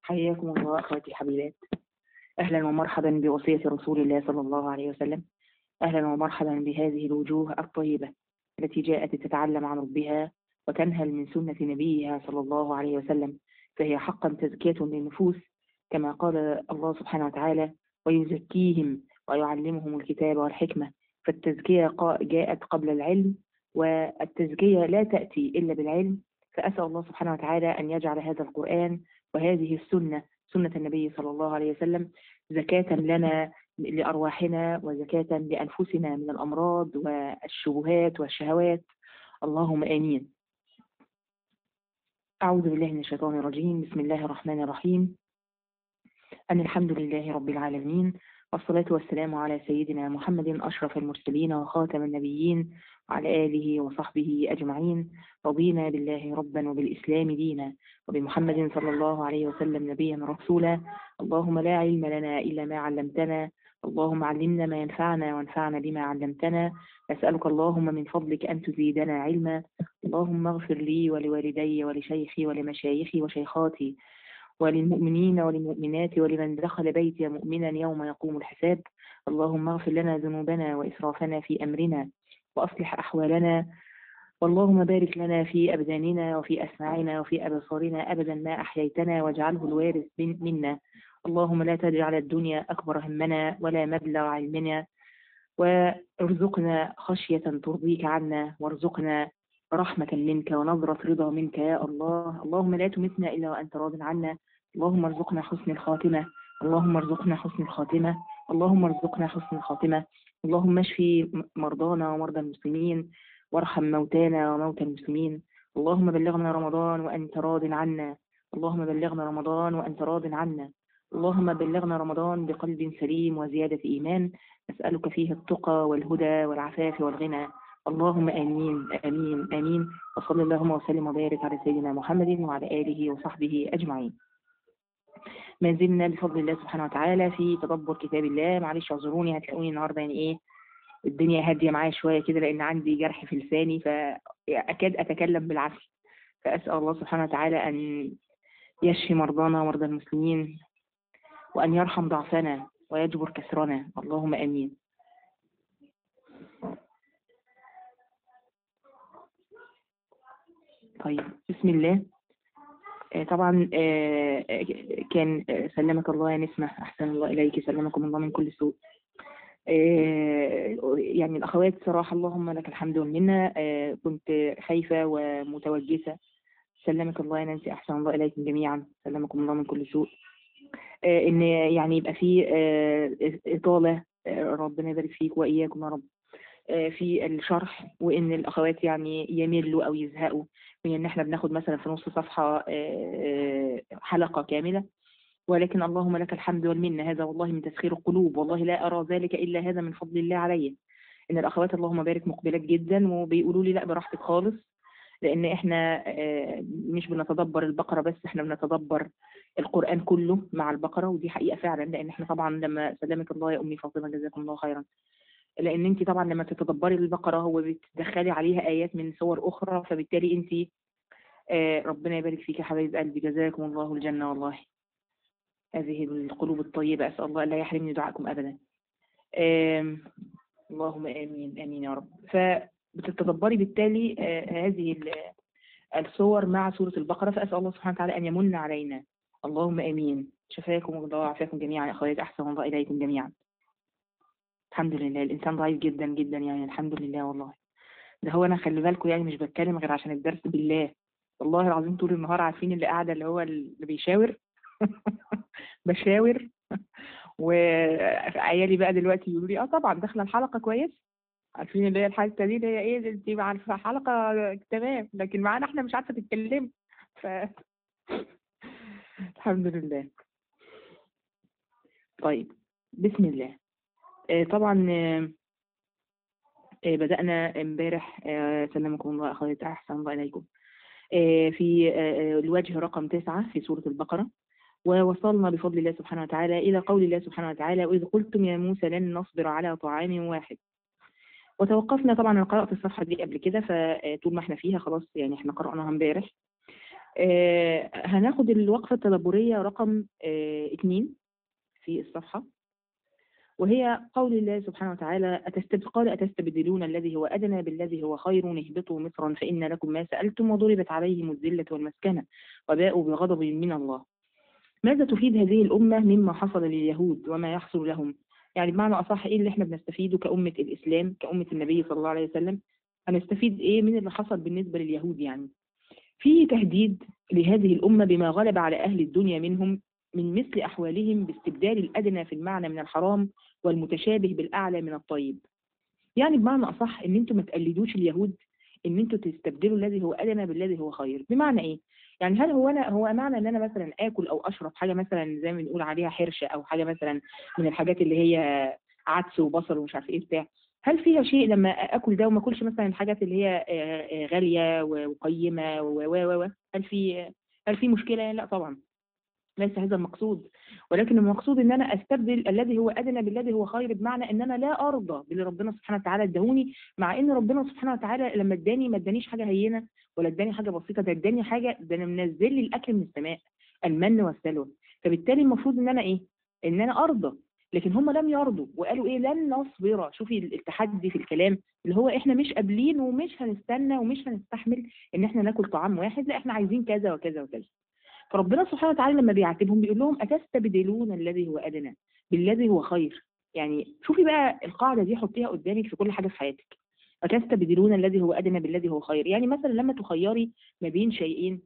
حياكم الله أخواتي الحبيبات أهلا ومرحبا بوصية رسول الله صلى الله عليه وسلم أهلا ومرحبا بهذه الوجوه الطيبة التي جاءت تتعلم عن ربها وتنهل من سنة نبيها صلى الله عليه وسلم فهي حقا تزكية للنفوس كما قال الله سبحانه وتعالى ويزكيهم ويعلمهم الكتاب والحكمة فالتزكية جاءت قبل العلم والتزكية لا تأتي إلا بالعلم فأسأل الله سبحانه وتعالى أن يجعل هذا القرآن وهذه السنة سنة النبي صلى الله عليه وسلم زكاة لنا لأرواحنا وزكاة لأنفسنا من الأمراض والشبهات والشهوات اللهم آمين أعوذ بالله من الشيطان الرجيم بسم الله الرحمن الرحيم أن الحمد لله رب العالمين والصلاة والسلام على سيدنا محمد أشرف المرسلين وخاتم النبيين وعلى آله وصحبه أجمعين رضينا بالله ربا وبالإسلام دينا وبمحمد صلى الله عليه وسلم نبيا رسولا اللهم لا علم لنا إلا ما علمتنا اللهم علمنا ما ينفعنا وانفعنا بما علمتنا أسألك اللهم من فضلك أن تزيدنا علما اللهم اغفر لي ولوالدي ولشيخي ولمشايخي وشيخاتي وللمؤمنين وللمؤمنات ولمن دخل بيتي مؤمنا يوم يقوم الحساب اللهم اغفر لنا ذنوبنا وإسرافنا في أمرنا وأصلح أحوالنا واللهم بارك لنا في أبداننا وفي أسماعنا وفي أبصارنا أبدا ما أحييتنا واجعله الوارث منا اللهم لا تجعل الدنيا أكبر همنا ولا مبلغ علمنا وارزقنا خشية ترضيك عنا وارزقنا رحمة منك ونظرة رضا منك يا الله اللهم لا تمتنا إلا وأنت راض عنا اللهم ارزقنا حسن الخاتمة اللهم ارزقنا حسن الخاتمة اللهم ارزقنا حسن الخاتمة اللهم اشفي مرضانا ومرضى المسلمين وارحم موتانا وموتى المسلمين اللهم بلغنا رمضان وأنت راض عنا اللهم بلغنا رمضان وأنت راض عنا اللهم بلغنا رمضان بقلب سليم وزيادة إيمان أسألك فيه التقى والهدى والعفاف والغنى اللهم آمين آمين آمين وصلى اللهم وسلم وبارك على سيدنا محمد وعلى آله وصحبه أجمعين ما زلنا بفضل الله سبحانه وتعالى في تدبر كتاب الله معلش اعذروني هتلاقوني النهارده يعني ايه الدنيا هاديه معايا شويه كده لان عندي جرح في لساني فاكاد اتكلم بالعافيه فاسال الله سبحانه وتعالى ان يشفي مرضانا ومرضى المسلمين وان يرحم ضعفنا ويجبر كسرنا اللهم امين طيب بسم الله طبعا كان سلمك الله يا نسمة أحسن الله إليك سلمكم الله من كل سوء يعني الأخوات صراحة اللهم لك الحمد والمنة كنت خايفة ومتوجسة سلمك الله يا نانسي أحسن الله إليكم جميعا سلمكم الله من كل سوء إن يعني يبقى في إطالة ربنا يبارك فيك وإياكم يا رب في الشرح وان الاخوات يعني يملوا او يزهقوا من ان احنا بناخد مثلا في نص صفحه حلقه كامله ولكن اللهم لك الحمد والمنه هذا والله من تسخير القلوب والله لا ارى ذلك الا هذا من فضل الله علي ان الاخوات اللهم بارك مقبلات جدا وبيقولوا لي لا براحتك خالص لان احنا مش بنتدبر البقره بس احنا بنتدبر القران كله مع البقره ودي حقيقه فعلا لان احنا طبعا لما سلمك الله يا امي فاطمه جزاكم الله خيرا لان انت طبعا لما تتدبري البقره هو بتدخلي عليها ايات من صور اخرى فبالتالي انت آه ربنا يبارك فيك يا حبايب قلبي جزاكم الله الجنه والله هذه القلوب الطيبه اسال الله لا يحرمني دعائكم ابدا آه اللهم امين امين يا رب فبتتدبري بالتالي آه هذه الصور مع سوره البقره فاسال الله سبحانه وتعالى ان يمن علينا اللهم امين شفاكم الله وعافاكم جميعا يا اخوات احسن الله اليكم جميعا الحمد لله الانسان ضعيف جدا جدا يعني الحمد لله والله ده هو انا خلي بالكم يعني مش بتكلم غير عشان الدرس بالله والله العظيم طول النهار عارفين اللي قاعده اللي هو اللي بيشاور بشاور وعيالي بقى دلوقتي يقولوا لي اه طبعا داخله الحلقه كويس عارفين اللي هي الحلقه دي اللي هي ايه انت عارفه حلقه تمام لكن معانا احنا مش عارفه تتكلمي ف الحمد لله طيب بسم الله طبعا بدأنا امبارح سلمكم الله أخوات أحسن الله إليكم في الوجه رقم تسعة في سورة البقرة ووصلنا بفضل الله سبحانه وتعالى إلى قول الله سبحانه وتعالى وإذ قلتم يا موسى لن نصبر على طعام واحد وتوقفنا طبعا أنا قرأت الصفحة دي قبل كده فطول ما احنا فيها خلاص يعني احنا قرأناها امبارح آه هناخد الوقفة التدبرية رقم آه اتنين في الصفحة وهي قول الله سبحانه وتعالى أتستب... قال أتستبدلون الذي هو أدنى بالذي هو خير اهبطوا مصرا فإن لكم ما سألتم وضربت عليهم الذلة والمسكنة وباءوا بغضب من الله ماذا تفيد هذه الأمة مما حصل لليهود وما يحصل لهم يعني بمعنى أصح إيه اللي إحنا بنستفيده كأمة الإسلام كأمة النبي صلى الله عليه وسلم هنستفيد إيه من اللي حصل بالنسبة لليهود يعني في تهديد لهذه الأمة بما غلب على أهل الدنيا منهم من مثل أحوالهم باستبدال الأدنى في المعنى من الحرام والمتشابه بالأعلى من الطيب يعني بمعنى أصح إن أنتم ما تقلدوش اليهود إن أنتم تستبدلوا الذي هو أدنى بالذي هو خير بمعنى إيه؟ يعني هل هو أنا هو معنى إن أنا مثلا آكل أو أشرب حاجة مثلا زي ما بنقول عليها حرشة أو حاجة مثلا من الحاجات اللي هي عدس وبصل ومش عارف إيه بتاع هل فيها شيء لما اكل ده وما اكلش مثلا الحاجات اللي هي غاليه وقيمه و و و هل في هل في مشكله؟ لا طبعا ليس هذا المقصود ولكن المقصود ان انا استبدل الذي هو ادنى بالذي هو خير بمعنى ان انا لا ارضى باللي ربنا سبحانه وتعالى اداهوني مع ان ربنا سبحانه وتعالى لما اداني ما ادانيش حاجه هينه ولا اداني حاجه بسيطه ده اداني حاجه ده انا منزل لي الاكل من السماء المن والسلوى فبالتالي المفروض ان انا ايه؟ ان انا ارضى لكن هم لم يرضوا وقالوا ايه لن نصبر شوفي التحدي في الكلام اللي هو احنا مش قابلين ومش هنستنى ومش هنستحمل ان احنا ناكل طعام واحد لا احنا عايزين كذا وكذا وكذا فربنا سبحانه وتعالى لما بيعاتبهم بيقول لهم أتستبدلون الذي هو أدنى بالذي هو خير يعني شوفي بقى القاعدة دي حطيها قدامك في كل حاجة في حياتك أتستبدلون الذي هو أدنى بالذي هو خير يعني مثلا لما تخيري ما بين شيئين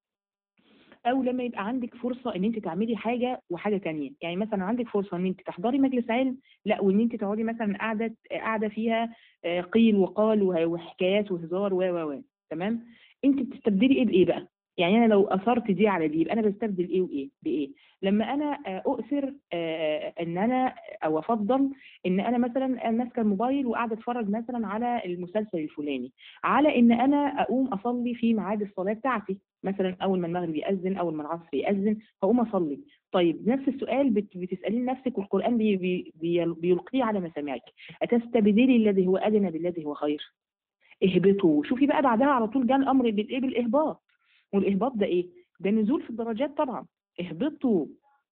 او لما يبقى عندك فرصه ان انت تعملي حاجه وحاجه تانية يعني مثلا عندك فرصه ان انت تحضري مجلس علم لا وان انت تقعدي مثلا قاعده قاعده فيها قيل وقال وحكايات وهزار و و تمام انت بتستبدلي ايه بايه بقى يعني انا لو اثرت دي على دي يبقى انا بستبدل ايه وايه بايه لما انا اؤثر ان انا او افضل ان انا مثلا ماسكه الموبايل وقاعده اتفرج مثلا على المسلسل الفلاني على ان انا اقوم اصلي في ميعاد الصلاه بتاعتي مثلا اول ما المغرب ياذن اول ما العصر ياذن هقوم اصلي طيب نفس السؤال بتساليه لنفسك والقران بي بي بي بيلقيه على مسامعك اتستبدلي الذي هو ادنى بالذي هو خير اهبطوا شوفي بقى بعدها على طول جاء الامر بالايه بالاهباط والاهباط ده ايه ده نزول في الدرجات طبعا اهبطوا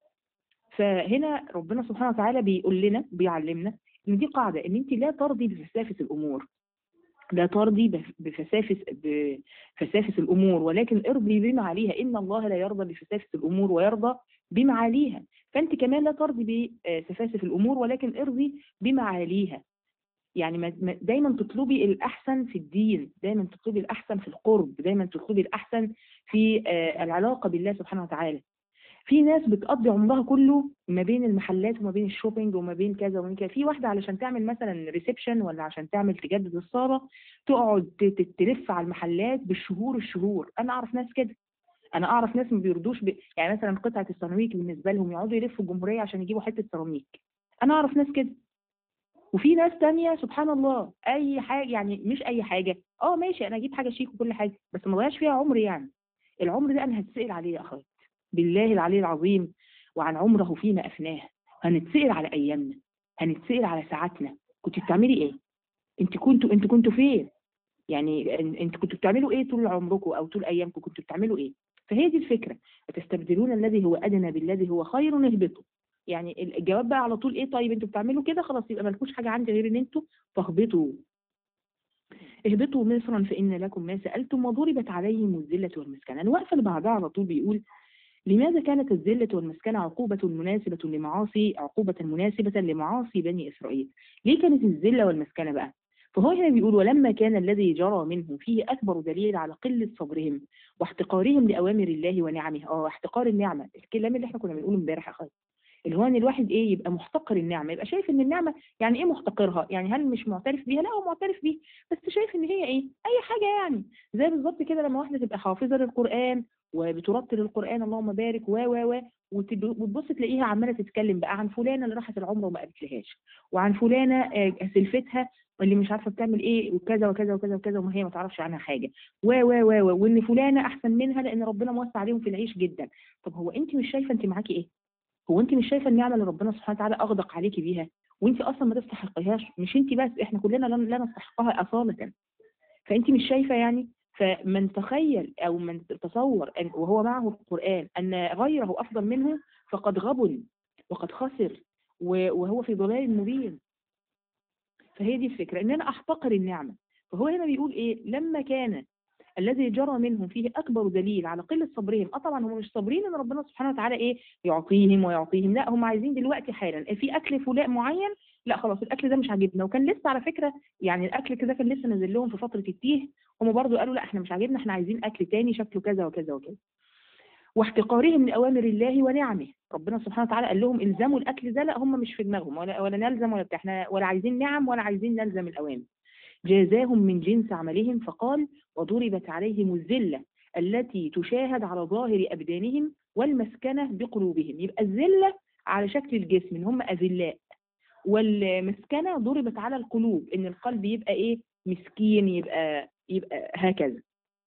فهنا ربنا سبحانه وتعالى بيقول لنا بيعلمنا ان دي قاعده ان انت لا ترضي بفسافه الامور لا ترضي بفسافس بفسافس الامور ولكن ارضي بما عليها ان الله لا يرضى بفسافس الامور ويرضى بما عليها فانت كمان لا ترضي بسفاسف الامور ولكن ارضي بما عليها يعني دايما تطلبي الاحسن في الدين دايما تطلبي الاحسن في القرب دايما تطلبي الاحسن في العلاقه بالله سبحانه وتعالى في ناس بتقضي عمرها كله ما بين المحلات وما بين الشوبينج وما بين كذا وما بين كذا في واحده علشان تعمل مثلا ريسبشن ولا عشان تعمل تجدد الصاله تقعد تلف على المحلات بالشهور الشهور انا اعرف ناس كده انا اعرف ناس ما بيرضوش ب... يعني مثلا قطعه السيراميك بالنسبه لهم يقعدوا يلفوا الجمهوريه عشان يجيبوا حته سيراميك انا اعرف ناس كده وفي ناس تانية سبحان الله اي حاجه يعني مش اي حاجه اه ماشي انا اجيب حاجه شيك وكل حاجه بس ما ضيعش فيها عمري يعني العمر ده انا هتسال عليه يا اخوات بالله العلي العظيم وعن عمره فيما افناه هنتسال على ايامنا هنتسال على ساعاتنا كنت بتعملي ايه انت كنتوا انت كنتوا فين يعني انت كنتوا بتعملوا ايه طول عمركم او طول ايامكم كنتوا بتعملوا ايه فهي دي الفكره أتستبدلون الذي هو ادنى بالذي هو خير اهبطوا يعني الجواب بقى على طول ايه طيب انتوا بتعملوا كده خلاص يبقى مالكوش حاجه عندي غير ان انتوا تهبطوا اهبطوا مصرا فان لكم ما سالتم وضربت عليهم الذله والمسكنه الوقفه اللي بعدها على طول بيقول لماذا كانت الذلة والمسكنة عقوبة مناسبة لمعاصي عقوبة مناسبة لمعاصي بني إسرائيل ليه كانت الذلة والمسكنة بقى فهو هنا بيقول ولما كان الذي جرى منهم فيه أكبر دليل على قلة صبرهم واحتقارهم لأوامر الله ونعمه اه احتقار النعمة الكلام اللي احنا كنا بنقوله امبارح يا خالد اللي هو ان الواحد ايه يبقى محتقر النعمه يبقى شايف ان النعمه يعني ايه محتقرها يعني هل مش معترف بيها لا هو معترف بيها بس شايف ان هي ايه اي حاجه يعني زي بالظبط كده لما واحده تبقى حافظه للقران وبترتل القران اللهم بارك و و و وتبص تلاقيها عماله تتكلم بقى عن فلانه اللي راحت العمره وما قالتلهاش وعن فلانه سلفتها اللي مش عارفه بتعمل ايه وكذا وكذا وكذا وكذا وما هي ما تعرفش عنها حاجه و و و وان فلانه احسن منها لان ربنا موسع عليهم في العيش جدا طب هو انت مش شايفه انت معاكي ايه هو انت مش شايفه النعمه اللي ربنا سبحانه وتعالى اغدق عليكي بيها وانت اصلا ما تستحقيهاش مش انت بس احنا كلنا لا نستحقها اصاله فانت مش شايفه يعني فمن تخيل أو من تصور أن وهو معه القرآن أن غيره أفضل منه فقد غبن وقد خسر و- وهو في ضلال مبين فهي دي الفكرة ان انا احتقر النعمة فهو هنا بيقول ايه لما كان الذي جرى منهم فيه اكبر دليل على قلة صبرهم اه طبعا هم مش صابرين ان ربنا سبحانه وتعالى ايه يعطيهم ويعطيهم لا هم عايزين دلوقتي حالا في اكل فلاء معين لا خلاص الاكل ده مش عاجبنا وكان لسه على فكرة يعني الاكل كده كان لسه نازل لهم في فترة التيه هم برضو قالوا لا احنا مش عاجبنا احنا عايزين اكل تاني شكله كذا وكذا وكذا واحتقارهم لأوامر الله ونعمه ربنا سبحانه وتعالى قال لهم الزموا الأكل ده لا هم مش في دماغهم ولا, ولا نلزم ولا بتاع احنا ولا عايزين نعم ولا عايزين نلزم الأوامر جازاهم من جنس عملهم فقال وضربت عليهم الذلة التي تشاهد على ظاهر أبدانهم والمسكنة بقلوبهم يبقى الذلة على شكل الجسم إن هم أذلاء والمسكنة ضربت على القلوب إن القلب يبقى إيه مسكين يبقى يبقى هكذا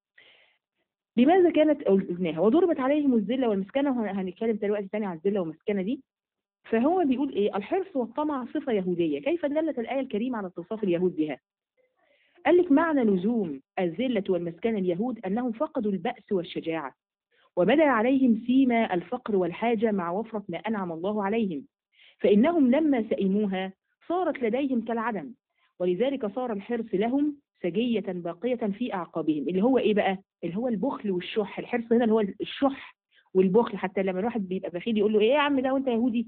لماذا كانت قلناها وضربت عليهم الذله والمسكنه وهنتكلم دلوقتي تاني عن الذله والمسكنه دي فهو بيقول ايه الحرص والطمع صفه يهوديه كيف دلت الايه الكريمه على اتصاف اليهود بها قال لك معنى لزوم الذله والمسكنه اليهود انهم فقدوا البأس والشجاعه وبدا عليهم سيما الفقر والحاجه مع وفره ما انعم الله عليهم فانهم لما سئموها صارت لديهم كالعدم ولذلك صار الحرص لهم سجية باقية في أعقابهم اللي هو إيه بقى؟ اللي هو البخل والشح الحرص هنا اللي هو الشح والبخل حتى لما الواحد بيبقى بخيل يقول له إيه يا عم ده وأنت يهودي؟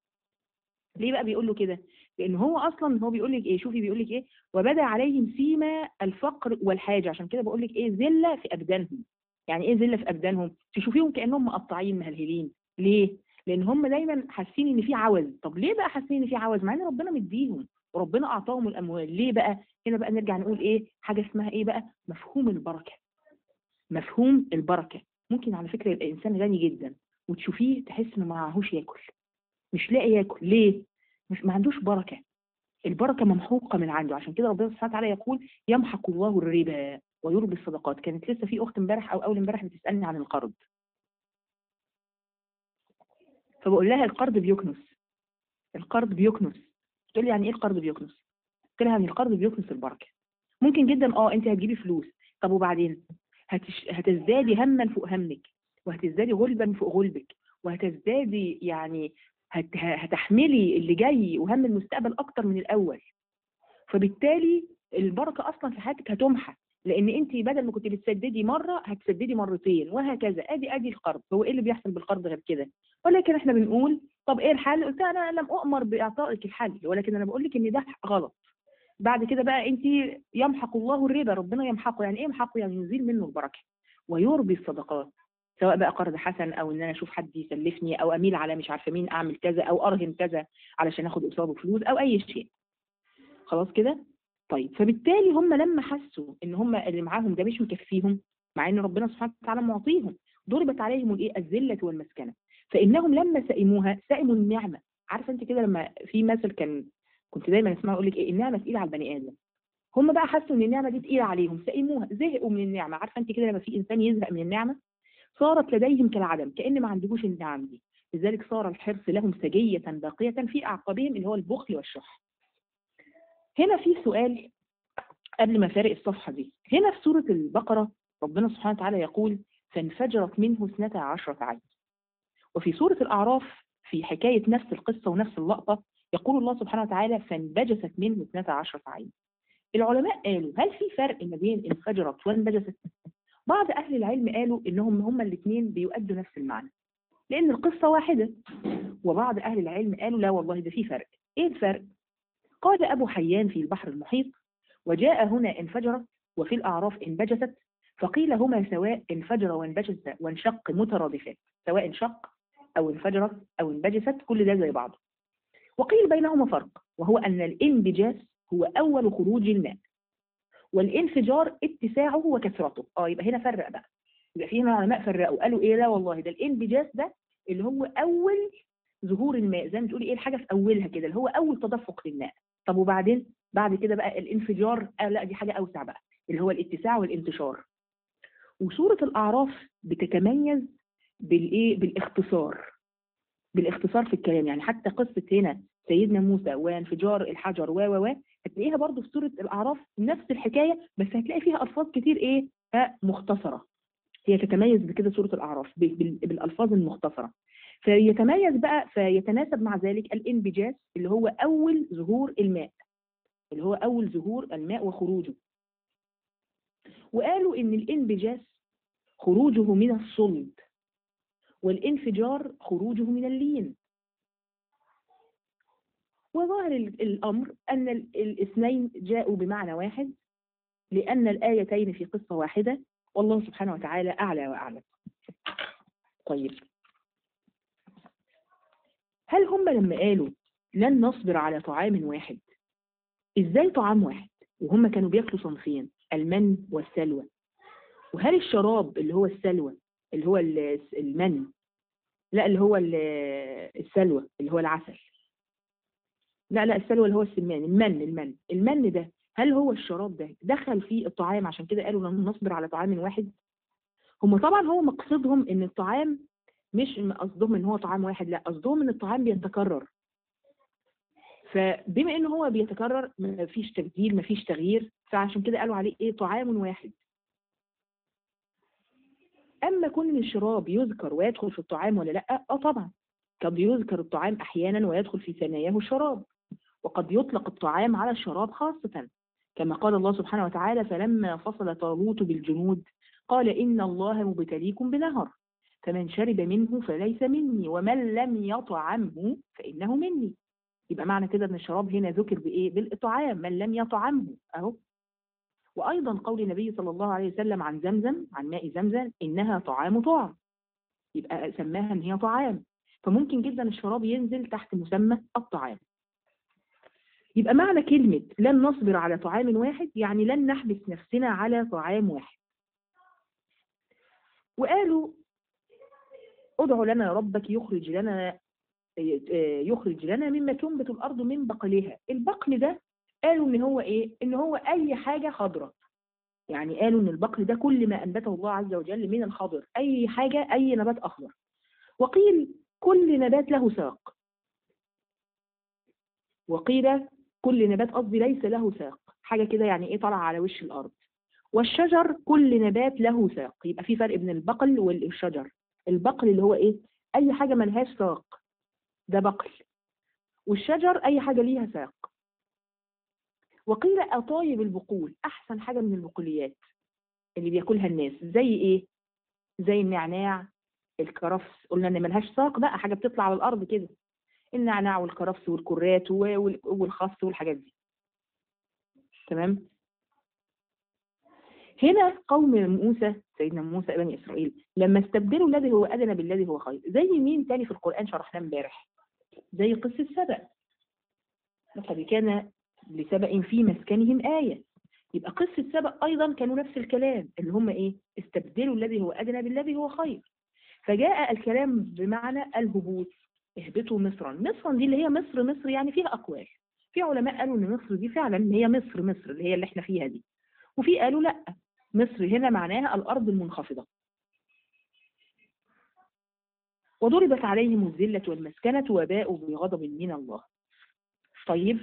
ليه بقى بيقول له كده؟ لأن هو أصلا هو بيقول لك إيه؟ شوفي بيقول لك إيه؟ وبدا عليهم سيما الفقر والحاجة عشان كده بقول لك إيه؟ ذلة في أبدانهم يعني إيه ذلة في أبدانهم؟ تشوفيهم كأنهم مقطعين مهلهلين ليه؟ لأن هم دايما حاسين إن في عوز طب ليه بقى حاسين إن في عوز؟ مع إن ربنا مديهم وربنا أعطاهم الأموال ليه بقى؟ هنا بقى نرجع نقول ايه حاجة اسمها ايه بقى مفهوم البركة مفهوم البركة ممكن على فكرة يبقى انسان غني جدا وتشوفيه تحس انه ما معهوش ياكل مش لاقي ياكل ليه مش ما عندوش بركة البركة ممحوقة من عنده عشان كده ربنا سبحانه وتعالى يقول يمحق الله الربا ويربي الصدقات كانت لسه في اخت امبارح او اول امبارح بتسالني عن القرض فبقول لها القرض بيكنس القرض بيكنس تقول لي يعني ايه القرض بيكنس قلت لها ان القرض بيكنس البركه ممكن جدا اه انت هتجيبي فلوس طب وبعدين هتش... هتزدادي هما فوق همك وهتزدادي غلبا فوق غلبك وهتزدادي يعني هت... هتحملي اللي جاي وهم المستقبل اكتر من الاول فبالتالي البركه اصلا في حياتك هتمحى لان انت بدل ما كنت بتسددي مره هتسددي مرتين وهكذا ادي ادي القرض هو ايه اللي بيحصل بالقرض غير كده ولكن احنا بنقول طب ايه الحل قلت انا لم اؤمر باعطائك الحل ولكن انا بقول لك ان ده غلط بعد كده بقى انت يمحق الله الربا ربنا يمحقه يعني ايه يمحقه يعني يزيل منه البركه ويربي الصدقات سواء بقى قرض حسن او ان انا اشوف حد يسلفني او اميل على مش عارفه مين اعمل كذا او ارهن كذا علشان اخد قصاده فلوس او اي شيء خلاص كده طيب فبالتالي هم لما حسوا ان هم اللي معاهم ده مش مكفيهم مع ان ربنا سبحانه وتعالى معطيهم ضربت عليهم الايه الذله والمسكنه فانهم لما سئموها سئموا النعمه عارفه انت كده لما في مثل كان كنت دايما اسمعه يقول لك ايه النعمه تقيله على البني ادم هم بقى حسوا ان النعمه دي تقيله عليهم سئموها زهقوا من النعمه عارفه انت كده لما في انسان يزهق من النعمه صارت لديهم كالعدم كان ما عندهوش النعم دي لذلك صار الحرص لهم سجيه باقيه في اعقابهم اللي هو البخل والشح هنا في سؤال قبل ما فارق الصفحه دي هنا في سوره البقره ربنا سبحانه وتعالى يقول فانفجرت منه اثنتا عشرة عين وفي سورة الأعراف في حكاية نفس القصة ونفس اللقطة يقول الله سبحانه وتعالى فانبجست منه اثنتا عشرة عين العلماء قالوا هل في فرق ما بين انفجرت وانبجست بعض أهل العلم قالوا إنهم هما الاثنين بيؤدوا نفس المعنى لأن القصة واحدة وبعض أهل العلم قالوا لا والله ده في فرق إيه الفرق؟ قال أبو حيان في البحر المحيط وجاء هنا انفجرت وفي الأعراف انبجست فقيل هما سواء انفجر وانبجس وانشق مترادفات سواء انشق أو انفجرت أو انبجست كل ده زي بعضه وقيل بينهما فرق وهو أن الانبجاس هو أول خروج الماء والانفجار اتساعه وكثرته اه يبقى هنا فرق بقى يبقى في هنا علماء فرقوا قالوا ايه لا والله ده الانبجاس ده اللي هو اول ظهور الماء زي ما تقولي ايه الحاجه في اولها كده اللي هو اول تدفق للماء طب وبعدين بعد كده بقى الانفجار آه لا دي حاجه اوسع بقى اللي هو الاتساع والانتشار وسوره الاعراف بتتميز بالايه بالاختصار بالاختصار في الكلام يعني حتى قصه هنا سيدنا موسى وانفجار الحجر و و و هتلاقيها برضه في سوره الاعراف نفس الحكايه بس هتلاقي فيها الفاظ كتير ايه مختصرة هي تتميز بكده سورة الأعراف ب- بال- بالألفاظ المختصرة فيتميز بقى فيتناسب مع ذلك الانبجاس اللي هو أول ظهور الماء اللي هو أول ظهور الماء وخروجه وقالوا إن الانبجاس خروجه من الصلب والانفجار خروجه من اللين وظاهر ال- الأمر أن ال- الاثنين جاءوا بمعنى واحد لأن الآيتين في قصة واحدة والله سبحانه وتعالى أعلى وأعلم طيب هل هم لما قالوا لن نصبر على طعام واحد ازاي طعام واحد وهم كانوا بياكلوا صنفين المن والسلوى وهل الشراب اللي هو السلوى اللي هو ال- المن لا اللي هو ال- السلوى اللي هو العسل لا لا السلوى اللي هو السمان المن المن المن ده هل هو الشراب ده دخل فيه الطعام عشان كده قالوا لن نصبر على طعام واحد هم طبعا هو مقصدهم ان الطعام مش قصدهم ان هو طعام واحد لا قصدهم ان الطعام بيتكرر فبما ان هو بيتكرر مفيش تبديل مفيش تغيير فعشان كده قالوا عليه ايه طعام واحد اما كون الشراب يذكر ويدخل في الطعام ولا لا اه طبعا قد يذكر الطعام احيانا ويدخل في ثناياه الشراب وقد يطلق الطعام على الشراب خاصة كما قال الله سبحانه وتعالى فلما فصل طالوت بالجنود قال إن الله مبتليكم بنهر فمن شرب منه فليس مني ومن لم يطعمه فإنه مني يبقى معنى كده ان الشراب هنا ذكر بايه بالاطعام من لم يطعمه اهو وايضا قول النبي صلى الله عليه وسلم عن زمزم عن ماء زمزم انها طعام طعم يبقى سماها ان هي طعام فممكن جدا الشراب ينزل تحت مسمى الطعام يبقى معنى كلمة لن نصبر على طعام واحد يعني لن نحبس نفسنا على طعام واحد وقالوا ادعوا لنا ربك يخرج لنا يخرج لنا مما تنبت الارض من بقلها البقل ده قالوا ان هو ايه ان هو اي حاجة خضراء يعني قالوا ان البقل ده كل ما انبته الله عز وجل من الخضر اي حاجة اي نبات اخضر وقيل كل نبات له ساق وقيل كل نبات قصدي ليس له ساق حاجة كده يعني ايه طالعة على وش الارض والشجر كل نبات له ساق يبقى في فرق بين البقل والشجر البقل اللي هو ايه اي حاجة ملهاش ساق ده بقل والشجر اي حاجة ليها ساق وقيل اطايب البقول احسن حاجة من البقوليات اللي بياكلها الناس زي ايه زي النعناع الكرفس قلنا ان ملهاش ساق بقى حاجة بتطلع على الارض كده النعناع والكرفس والكرات والخس والحاجات دي تمام هنا قوم موسى سيدنا موسى بني اسرائيل لما استبدلوا الذي هو ادنى بالذي هو خير زي مين تاني في القران شرحناه امبارح زي قصه سبأ لقد كان لسبأ في مسكنهم آية يبقى قصة سبأ أيضا كانوا نفس الكلام اللي هم إيه استبدلوا الذي هو أدنى بالذي هو خير فجاء الكلام بمعنى الهبوط اهبطوا مصرا مصرا دي اللي هي مصر مصر يعني فيها أقوال في علماء قالوا إن مصر دي فعلا هي مصر مصر اللي هي اللي احنا فيها دي وفي قالوا لا مصر هنا معناها الأرض المنخفضة وضربت عليهم الذلة والمسكنة وباءوا بغضب من الله طيب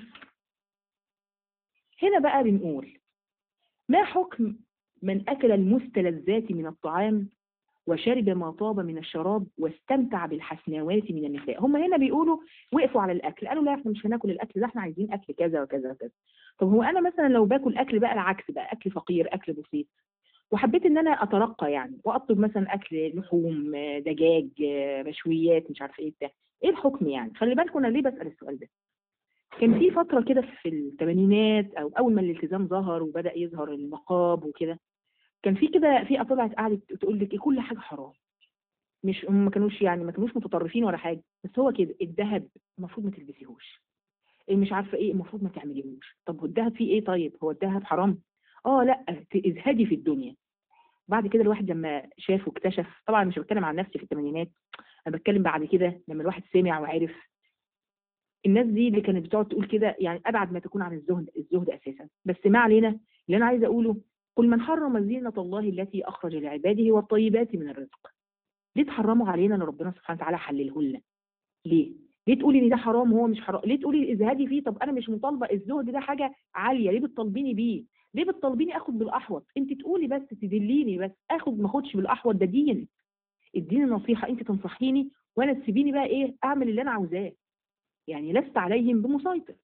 هنا بقى بنقول ما حكم من أكل المستلذات من الطعام وشرب ما طاب من الشراب واستمتع بالحسناوات من النساء هم هنا بيقولوا وقفوا على الأكل قالوا لا احنا مش هناكل الأكل ده احنا عايزين أكل كذا وكذا وكذا طب هو أنا مثلا لو باكل أكل بقى العكس بقى أكل فقير أكل بسيط وحبيت ان انا اترقى يعني واطلب مثلا اكل لحوم دجاج مشويات مش عارفه ايه بتاع ايه الحكم يعني خلي بالكم انا ليه بسال السؤال ده كان في فتره كده في الثمانينات او اول ما الالتزام ظهر وبدا يظهر النقاب وكده كان في كده في طلعت قعدت تقول لك ايه كل حاجه حرام مش هم ما كانوش يعني ما كانوش متطرفين ولا حاجه بس هو كده الذهب المفروض ما تلبسيهوش إيه مش عارفه ايه المفروض ما تعمليهوش طب هو الذهب فيه ايه طيب هو الذهب حرام اه لا ازهدي في الدنيا بعد كده الواحد لما شاف واكتشف طبعا مش بتكلم عن نفسي في الثمانينات انا بتكلم بعد كده لما الواحد سمع وعرف الناس دي اللي كانت بتقعد تقول كده يعني ابعد ما تكون عن الزهد الزهد اساسا بس ما علينا اللي انا عايزه اقوله قل من حرم زينة الله التي أخرج لعباده والطيبات من الرزق ليه تحرموا علينا ان ربنا سبحانه وتعالى حلله لنا ليه ليه تقولي ان ده حرام وهو مش حرام ليه تقولي ازهدي فيه طب انا مش مطالبه الزهد ده حاجه عاليه ليه بتطالبيني بيه ليه بتطالبيني اخد بالاحوط انت تقولي بس تدليني بس اخد ما اخدش بالاحوط ده دين اديني نصيحه انت تنصحيني وانا تسيبيني بقى ايه اعمل اللي انا عاوزاه يعني لست عليهم بمسيطر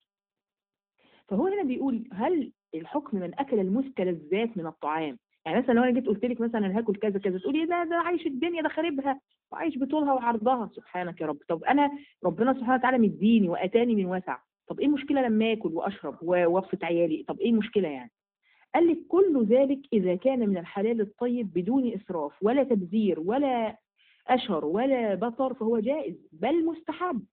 فهو هنا بيقول هل الحكم من اكل المستلذات من الطعام يعني مثلا لو انا جيت قلت لك مثلا انا هاكل كذا كذا تقولي ده ده عايش الدنيا ده خاربها وعايش بطولها وعرضها سبحانك يا رب طب انا ربنا سبحانه وتعالى مديني واتاني من وسع طب ايه المشكله لما اكل واشرب ووقفه عيالي طب ايه المشكله يعني قال لك كل ذلك اذا كان من الحلال الطيب بدون اسراف ولا تبذير ولا اشهر ولا بطر فهو جائز بل مستحب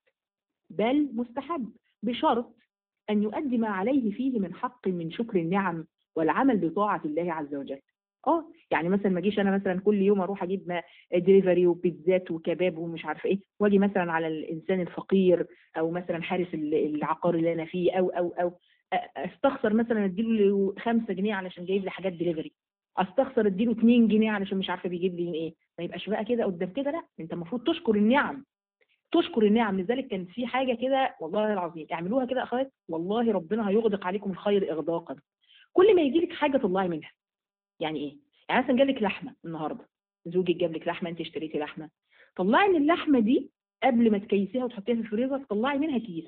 بل مستحب بشرط أن يؤدي ما عليه فيه من حق من شكر النعم والعمل بطاعة الله عز وجل اه يعني مثلا ما اجيش انا مثلا كل يوم اروح اجيب دليفري وبيتزات وكباب ومش عارفه ايه واجي مثلا على الانسان الفقير او مثلا حارس العقار اللي انا فيه او او او استخسر مثلا اديله 5 جنيه علشان جايب لي حاجات دليفري استخسر اديله 2 جنيه علشان مش عارفه بيجيب لي ايه ما يبقاش بقى كده قدام كده لا انت المفروض تشكر النعم تشكر النعم لذلك كان في حاجه كده والله العظيم اعملوها كده اخوات والله ربنا هيغدق عليكم الخير اغداقا كل ما يجي لك حاجه طلعي منها يعني ايه يعني مثلا جالك لحمه النهارده زوجك جاب لك لحمه انت اشتريتي لحمه طلعي من اللحمه دي قبل ما تكيسيها وتحطيها في الفريزر طلعي منها كيس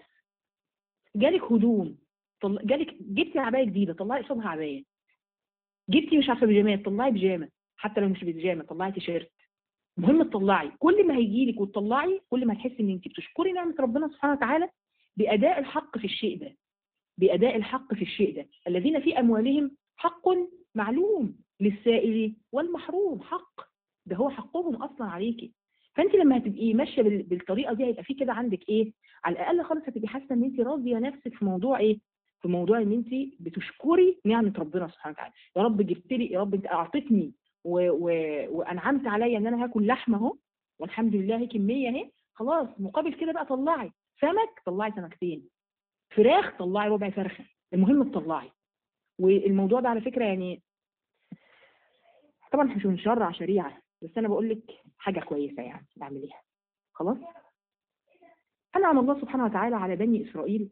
جالك هدوم طل... جالك جبتي عبايه جديده طلعي قصادها عبايه جبتي مش عارفه بيجامات طلعي بيجامه حتى لو مش بيجامه طلعي تيشيرت المهم تطلعي كل ما هيجي لك وتطلعي كل ما تحسي ان انت بتشكري نعمه ربنا سبحانه وتعالى باداء الحق في الشيء ده باداء الحق في الشيء ده الذين في اموالهم حق معلوم للسائل والمحروم حق ده هو حقهم اصلا عليكي فانت لما هتبقي ماشيه بالطريقه دي هيبقى في كده عندك ايه على الاقل خالص هتبقي حاسه ان انت راضيه نفسك في موضوع ايه في موضوع ان انت بتشكري نعمه ربنا سبحانه وتعالى يا رب جبت لي يا رب انت اعطتني و... و... وانعمت عليا ان انا هاكل لحمه اهو والحمد لله كميه اهي خلاص مقابل كده بقى طلعي سمك طلعي سمكتين فراخ طلعي ربع فرخه المهم تطلعي والموضوع ده على فكره يعني طبعا مش بنشرع شريعه بس انا بقول لك حاجه كويسه يعني بعمليها خلاص انعم الله سبحانه وتعالى على بني اسرائيل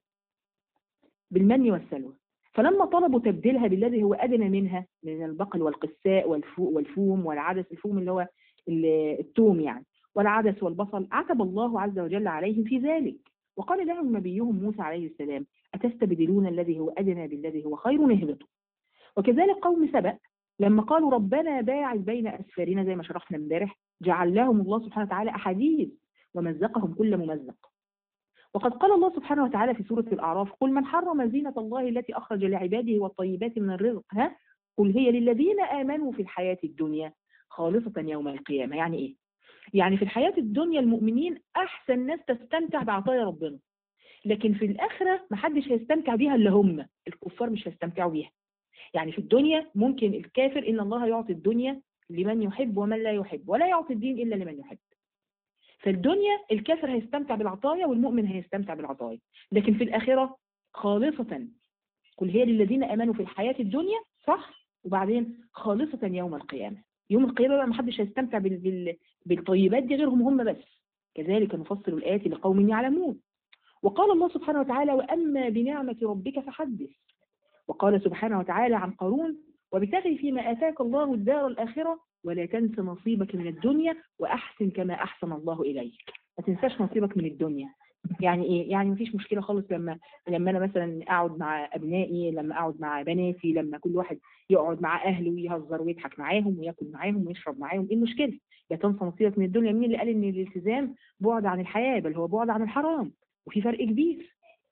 بالمن والسلوى فلما طلبوا تبديلها بالذي هو أدنى منها من البقل والقساء والفوم والعدس الفوم اللي هو التوم يعني والعدس والبصل عتب الله عز وجل عليهم في ذلك وقال لهم نبيهم موسى عليه السلام أتستبدلون الذي هو أدنى بالذي هو خير اهبطوا وكذلك قوم سبأ لما قالوا ربنا باعد بين أسفارنا زي ما شرحنا امبارح جعل لهم الله سبحانه وتعالى أحاديث ومزقهم كل ممزق وقد قال الله سبحانه وتعالى في سورة الأعراف قل من حرم زينة الله التي أخرج لعباده والطيبات من الرزق ها قل هي للذين آمنوا في الحياة الدنيا خالصة يوم القيامة يعني إيه؟ يعني في الحياة الدنيا المؤمنين أحسن ناس تستمتع بعطايا ربنا لكن في الآخرة محدش هيستمتع بيها إلا هم الكفار مش هيستمتعوا بيها يعني في الدنيا ممكن الكافر إن الله يعطي الدنيا لمن يحب ومن لا يحب ولا يعطي الدين إلا لمن يحب فالدنيا الكافر هيستمتع بالعطايا والمؤمن هيستمتع بالعطايا لكن في الآخرة خالصة قل هي للذين آمنوا في الحياة الدنيا صح وبعدين خالصة يوم القيامة يوم القيامة بقى محدش هيستمتع بال... بال... بالطيبات دي غيرهم هم بس كذلك نفصل الآيات لقوم يعلمون وقال الله سبحانه وتعالى وأما بنعمة ربك فحدث وقال سبحانه وتعالى عن قارون وابتغي فيما آتاك الله الدار الآخرة ولا تنس نصيبك من الدنيا وأحسن كما أحسن الله إليك ما تنساش نصيبك من الدنيا يعني ايه يعني مفيش مشكله خالص لما لما انا مثلا اقعد مع ابنائي لما اقعد مع بناتي لما كل واحد يقعد مع اهله ويهزر ويضحك معاهم وياكل معاهم ويشرب معاهم ايه المشكله لا تنسى نصيبك من الدنيا مين اللي قال ان الالتزام بعد عن الحياه بل هو بعد عن الحرام وفي فرق كبير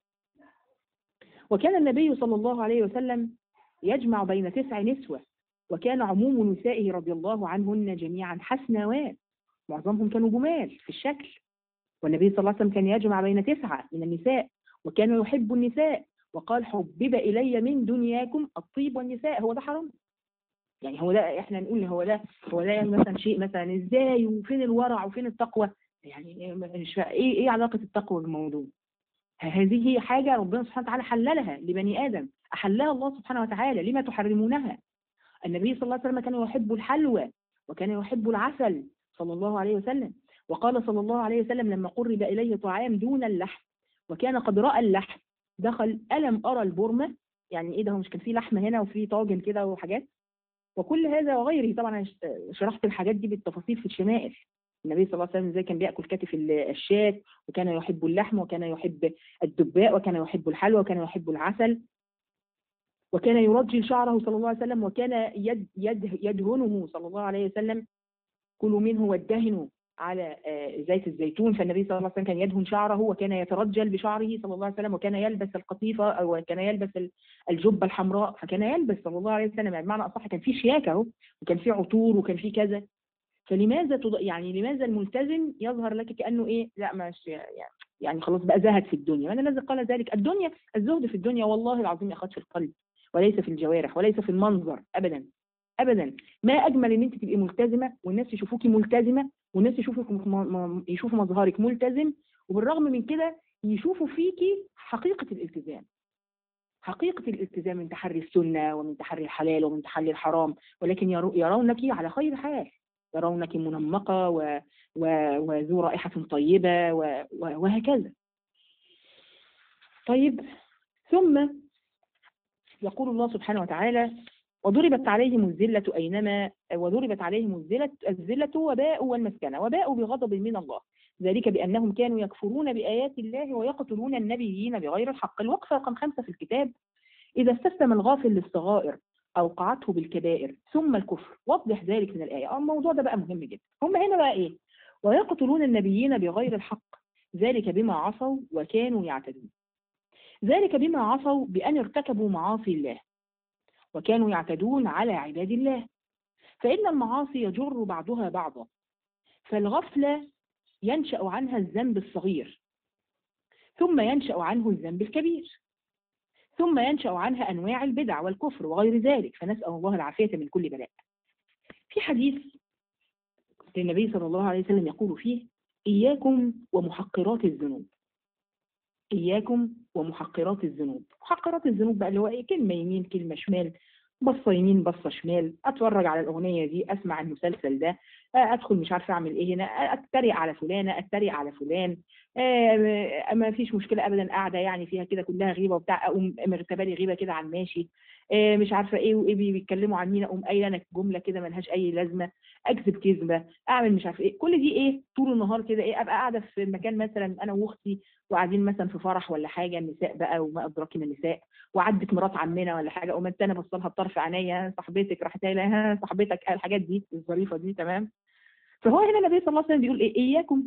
وكان النبي صلى الله عليه وسلم يجمع بين تسع نسوة وكان عموم نسائه رضي الله عنهن جميعا حسنوات معظمهم كانوا جمال في الشكل والنبي صلى الله عليه وسلم كان يجمع بين تسعة من النساء وكان يحب النساء وقال حبب إلي من دنياكم الطيب والنساء هو ده حرام يعني هو ده احنا نقول هو ده هو ده مثلا شيء مثلا ازاي وفين الورع وفين التقوى يعني مش ايه ايه علاقة التقوى بالموضوع هذه هي حاجة ربنا سبحانه وتعالى حللها لبني آدم أحلها الله سبحانه وتعالى لما تحرمونها النبي صلى الله عليه وسلم كان يحب الحلوى وكان يحب العسل صلى الله عليه وسلم وقال صلى الله عليه وسلم لما قرب إليه طعام دون اللحم وكان قد رأى اللحم دخل ألم أرى البرمة يعني إيه ده هو مش كان فيه لحمة هنا وفيه طاجن كده وحاجات وكل هذا وغيره طبعا أنا ش- شرحت الحاجات دي بالتفاصيل في الشمائل النبي صلى الله عليه وسلم ازاي كان بياكل كتف ال- الشاة وكان يحب اللحم وكان يحب الدباء وكان يحب الحلوى وكان يحب العسل وكان يرجل شعره صلى الله عليه وسلم وكان يد يد يدهنه صلى الله عليه وسلم كلوا منه وادهنوا على آه، زيت الزيتون فالنبي صلى الله عليه وسلم كان يدهن شعره وكان يترجل بشعره صلى الله عليه وسلم وكان يلبس القطيفة أو كان يلبس ال- الجبة الحمراء فكان يلبس صلى الله عليه وسلم يعني بمعنى أصح كان في شياكة أهو وكان في عطور وكان في كذا فلماذا تض... يعني لماذا الملتزم يظهر لك كأنه إيه لا مش يعني يعني خلاص بقى زهد في الدنيا من الذي قال ذلك الدنيا الزهد في الدنيا والله العظيم يا أخوات في القلب وليس في الجوارح وليس في المنظر أبدا أبدا ما أجمل إن أنت تبقي ملتزمة والناس يشوفوكي ملتزمة والناس يشوفوا م- م- يشوفوا مظهرك ملتزم وبالرغم من كده يشوفوا فيكي حقيقة الالتزام حقيقة الالتزام من تحري السنة ومن تحري الحلال ومن تحري الحرام ولكن يرو- يرونك على خير حال يرونك منمقة و... و... وذو رائحة طيبة و... و... وهكذا طيب ثم يقول الله سبحانه وتعالى وضربت عليهم الذلة أينما وضربت عليهم الذلة الذلة وباءوا والمسكنة وباءوا بغضب من الله ذلك بأنهم كانوا يكفرون بآيات الله ويقتلون النبيين بغير الحق الوقفة رقم خمسة في الكتاب إذا استسلم الغافل للصغائر أوقعته بالكبائر ثم الكفر وضح ذلك من الآية آه، الموضوع ده بقى مهم جدا هم هنا بقى إيه ويقتلون النبيين بغير الحق ذلك بما عصوا وكانوا يعتدون ذلك بما عصوا بأن ارتكبوا معاصي الله وكانوا يعتدون على عباد الله فإن المعاصي يجر بعضها بعضا فالغفلة ينشأ عنها الذنب الصغير ثم ينشأ عنه الذنب الكبير ثم ينشأ عنها أنواع البدع والكفر وغير ذلك فنسأل الله العافية من كل بلاء في حديث للنبي صلى الله عليه وسلم يقول فيه إياكم ومحقرات الذنوب إياكم ومحقرات الذنوب محقرات الذنوب بقى اللي هو إيه كلمة يمين كلمة شمال بصة يمين بصة شمال أتفرج على الأغنية دي أسمع المسلسل ده آه، أدخل مش عارفة أعمل إيه هنا آه، أتريق على فلانة أتريق على فلان آه، ما فيش مشكلة أبدا قاعدة يعني فيها كده كلها غيبة وبتاع أقوم مرتبة لي غيبة كده عن ماشي آه، مش عارفة إيه وإيه بي- بيتكلموا عن مين أقوم قايلة أنا جملة كده ملهاش أي لازمة أكذب كذبة أعمل مش عارفة إيه كل دي إيه طول النهار كده إيه أبقى قاعدة في مكان مثلا أنا وأختي وقاعدين مثلا في فرح ولا حاجة النساء بقى وما أدراك من النساء وعدت مرات عمنا ولا حاجة قمت أنا بصلها بطرف عينيا صاحبتك راحت قايلة ها صاحبتك الحاجات دي الظريفة دي تمام فهو هنا النبي صلى الله عليه وسلم بيقول إيه إياكم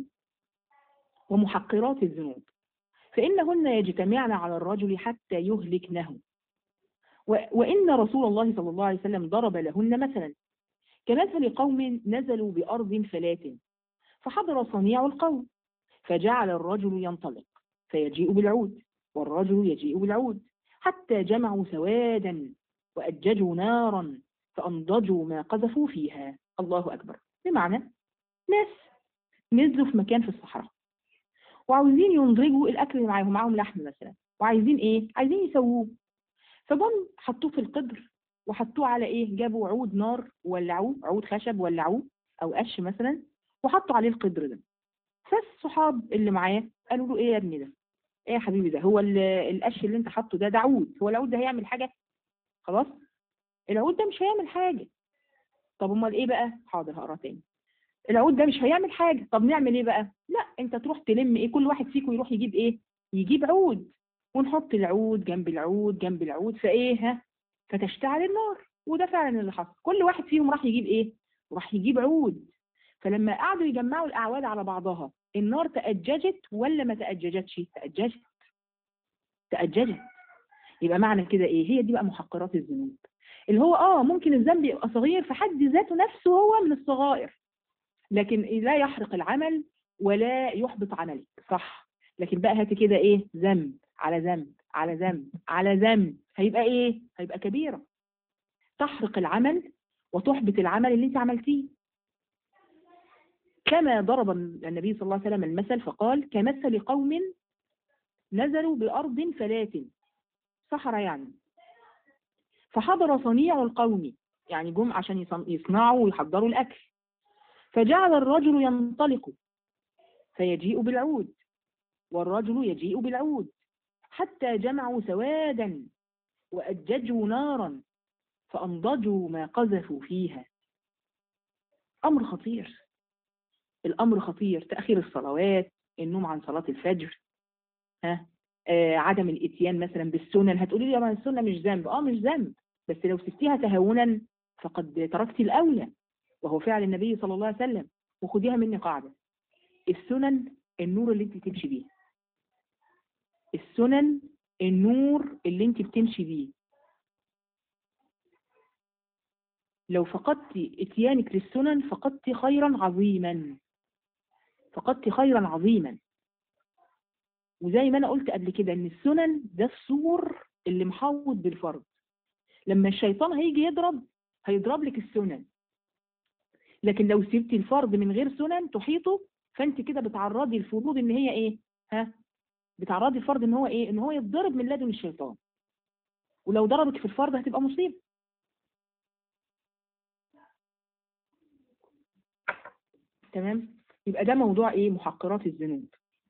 ومحقرات الذنوب فإنهن يجتمعن على الرجل حتى يهلكنه و- وإن رسول الله صلى الله عليه وسلم ضرب لهن مثلا كمثل قوم نزلوا بأرض فلات فحضر صنيع القوم فجعل الرجل ينطلق فيجيء بالعود والرجل يجيء بالعود حتى جمعوا سوادا وأججوا نارا فأنضجوا ما قذفوا فيها الله أكبر بمعنى ناس نزلوا في مكان في الصحراء وعاوزين ينضجوا الأكل اللي معاهم معاهم لحم مثلا وعايزين إيه؟ عايزين يسووه فجم حطوه في القدر وحطوه على إيه؟ جابوا عود نار ولعوه عود خشب ولعوه أو قش مثلا وحطوا عليه القدر ده فالصحاب اللي معاه قالوا له ايه يا ابني ده ايه يا حبيبي ده هو ال- القش اللي انت حاطه ده ده عود هو العود ده هيعمل حاجه خلاص العود ده مش هيعمل حاجه طب امال ايه بقى حاضر هقرا تاني العود ده مش هيعمل حاجه طب نعمل ايه بقى لا انت تروح تلم ايه كل واحد فيكم يروح يجيب ايه يجيب عود ونحط العود جنب العود جنب العود فايه ها فتشتعل النار وده فعلا اللي حصل كل واحد فيهم راح يجيب ايه راح يجيب عود فلما قعدوا يجمعوا الاعواد على بعضها النار تأججت ولا ما تأججتش تأججت تأججت يبقى معنى كده ايه هي دي بقى محقرات الذنوب اللي هو اه ممكن الذنب يبقى صغير في حد ذاته نفسه هو من الصغائر لكن لا يحرق العمل ولا يحبط عملك صح لكن بقى هاتي كده ايه ذنب على ذنب على ذنب على ذنب هيبقى ايه هيبقى كبيرة تحرق العمل وتحبط العمل اللي انت عملتيه كما ضرب النبي صلى الله عليه وسلم المثل فقال كمثل قوم نزلوا بأرض فلات صحراء يعني فحضر صنيع القوم يعني جم عشان يصن- يصنعوا ويحضروا الأكل فجعل الرجل ينطلق فيجيء بالعود والرجل يجيء بالعود حتى جمعوا سوادا وأججوا نارا فأنضجوا ما قذفوا فيها أمر خطير الأمر خطير تأخير الصلوات النوم عن صلاة الفجر ها آه عدم الاتيان مثلا بالسنن هتقولي لي يا السنة مش ذنب اه مش ذنب بس لو سبتيها تهاونا فقد تركت الأولى وهو فعل النبي صلى الله عليه وسلم وخديها مني قاعدة السنن النور اللي انت تمشي بيه السنن النور اللي انت بتمشي بيه لو فقدت اتيانك للسنن فقدت خيرا عظيما فقدت خيرا عظيما وزي ما انا قلت قبل كده ان السنن ده السور اللي محوط بالفرض لما الشيطان هيجي يضرب هيضرب لك السنن لكن لو سبتي الفرض من غير سنن تحيطه فانت كده بتعرضي الفروض ان هي ايه ها بتعرضي الفرض ان هو ايه ان هو يتضرب من لدن الشيطان ولو ضربك في الفرض هتبقى مصيبه تمام يبقى ده موضوع ايه محقرات الذنوب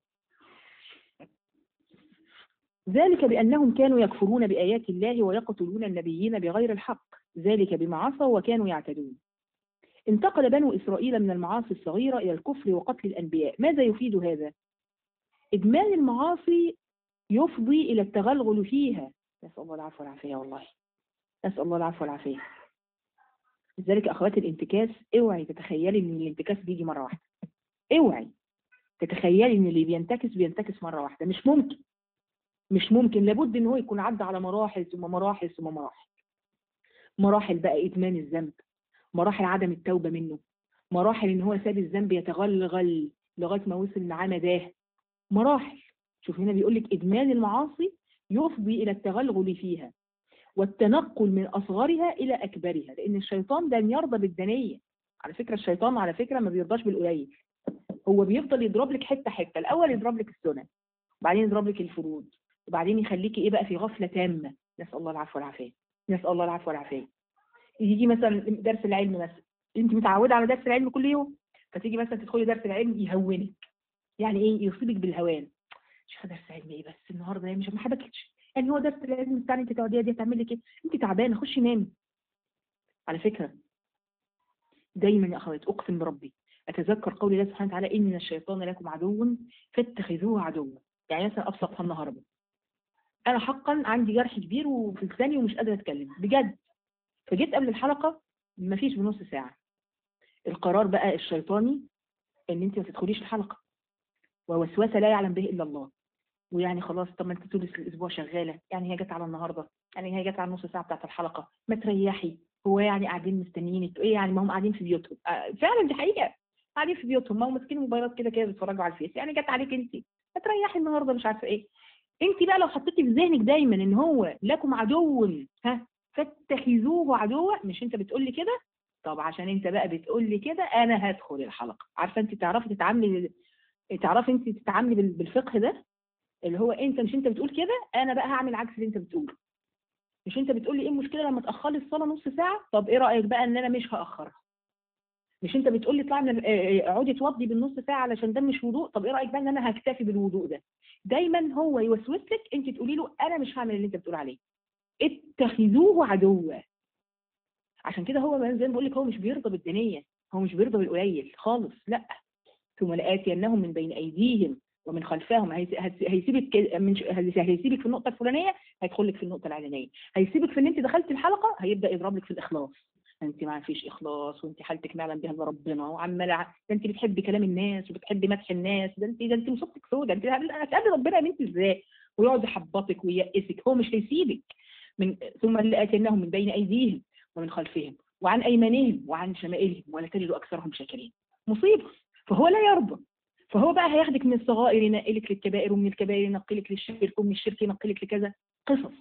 ذلك بأنهم كانوا يكفرون بآيات الله ويقتلون النبيين بغير الحق ذلك بما عصوا وكانوا يعتدون انتقل بنو إسرائيل من المعاصي الصغيرة إلى الكفر وقتل الأنبياء ماذا يفيد هذا؟ إدمان المعاصي يفضي إلى التغلغل فيها نسأل الله العفو والعافية والله نسأل الله العفو والعافية لذلك أخوات الانتكاس اوعي تتخيلي إن الانتكاس بيجي مرة واحدة اوعي تتخيلي إن اللي بينتكس بينتكس مرة واحدة مش ممكن مش ممكن لابد إن هو يكون عدى على مراحل ثم مراحل ثم مراحل مراحل بقى إدمان الذنب مراحل عدم التوبة منه مراحل إن هو ساب الذنب يتغلغل لغاية ما وصل معاه مداه مراحل شوف هنا بيقول لك إدمان المعاصي يفضي إلى التغلغل فيها والتنقل من أصغرها إلى أكبرها لأن الشيطان لن يرضى بالدنية على فكرة الشيطان على فكرة ما بيرضاش بالقليل هو بيفضل يضرب لك حتة حتة الأول يضرب لك السنن وبعدين يضرب لك الفروض وبعدين يخليكي إيه بقى في غفلة تامة نسأل الله العفو والعافية نسأل الله العفو والعافية يجي مثلا درس العلم مثلا انت متعودة على درس العلم كل يوم فتيجي مثلا تدخلي درس العلم يهونك يعني ايه يصيبك بالهوان شوف درس علم ايه بس النهارده يعني مش ما حبكتش يعني هو درس العلم بتاعنا انت تقعدي دي هتعمل لك ايه انت تعبانه خشي نامي على فكره دايما يا اخوات اقسم بربي اتذكر قول الله سبحانه وتعالى ان الشيطان لكم عدو فاتخذوه عدوا يعني مثلا ابسطها النهارده انا حقا عندي جرح كبير وفي لساني ومش قادره اتكلم بجد فجيت قبل الحلقه مفيش بنص ساعه القرار بقى الشيطاني ان انت ما تدخليش الحلقه ووسوسه لا يعلم به الا الله ويعني خلاص طب ما انت طول الاسبوع شغاله يعني هي جت على النهارده يعني هي جت على النص ساعه بتاعت الحلقه ما تريحي هو يعني قاعدين مستنيينك ايه يعني ما هم قاعدين في بيوتهم آه فعلا دي حقيقه قاعدين في بيوتهم ما هم ماسكين موبايلات كده كده بيتفرجوا على الفيس يعني جت عليك انت ما تريحي النهارده مش عارفه ايه انت بقى لو حطيتي في ذهنك دايما ان هو لكم عدو ها فاتخذوه عدوا مش انت بتقول لي كده طب عشان انت بقى بتقول لي كده انا هدخل الحلقه عارفه انت تعرفي تتعاملي تعرفي انت تتعاملي بالفقه ده اللي هو انت مش انت بتقول كده انا بقى هعمل عكس اللي انت بتقوله مش انت بتقول لي ايه المشكله لما تاخري الصلاه نص ساعه طب ايه رايك بقى ان انا مش هاخرها مش انت بتقول لي اطلعي من اقعدي توضي بالنص ساعه علشان ده مش وضوء طب ايه رايك بقى ان انا هكتفي بالوضوء ده دايما هو يوسوس لك انت تقولي له انا مش هعمل اللي انت بتقول عليه اتخذوه عدوا عشان كده هو زي ما بقول لك هو مش بيرضى بالدنيه هو مش بيرضى بالقليل خالص لا ثم لآتينهم من بين أيديهم ومن خلفهم هيسيبك من هيسيبك في النقطة الفلانية هيدخل لك في النقطة العلانية هيسيبك في ان انت دخلت الحلقة هيبدأ يضرب لك في الإخلاص انت ما فيش إخلاص وانت حالتك ما يعلم بها الا ربنا وعمالة ده انت بتحبي كلام الناس وبتحبي مدح الناس ده انت ده انت مصيبتك سودة انت هتقابلي ربنا يا بنتي ازاي ويقعد يحبطك وييأسك هو مش هيسيبك من ثم لآتينهم من بين أيديهم ومن خلفهم وعن أيمانهم وعن شمائلهم ولا تجد أكثرهم شاكرين مصيبة فهو لا يرضى فهو بقى هياخدك من الصغائر ينقلك للكبائر ومن الكبائر ينقلك للشرك ومن الشرك ينقلك لكذا قصص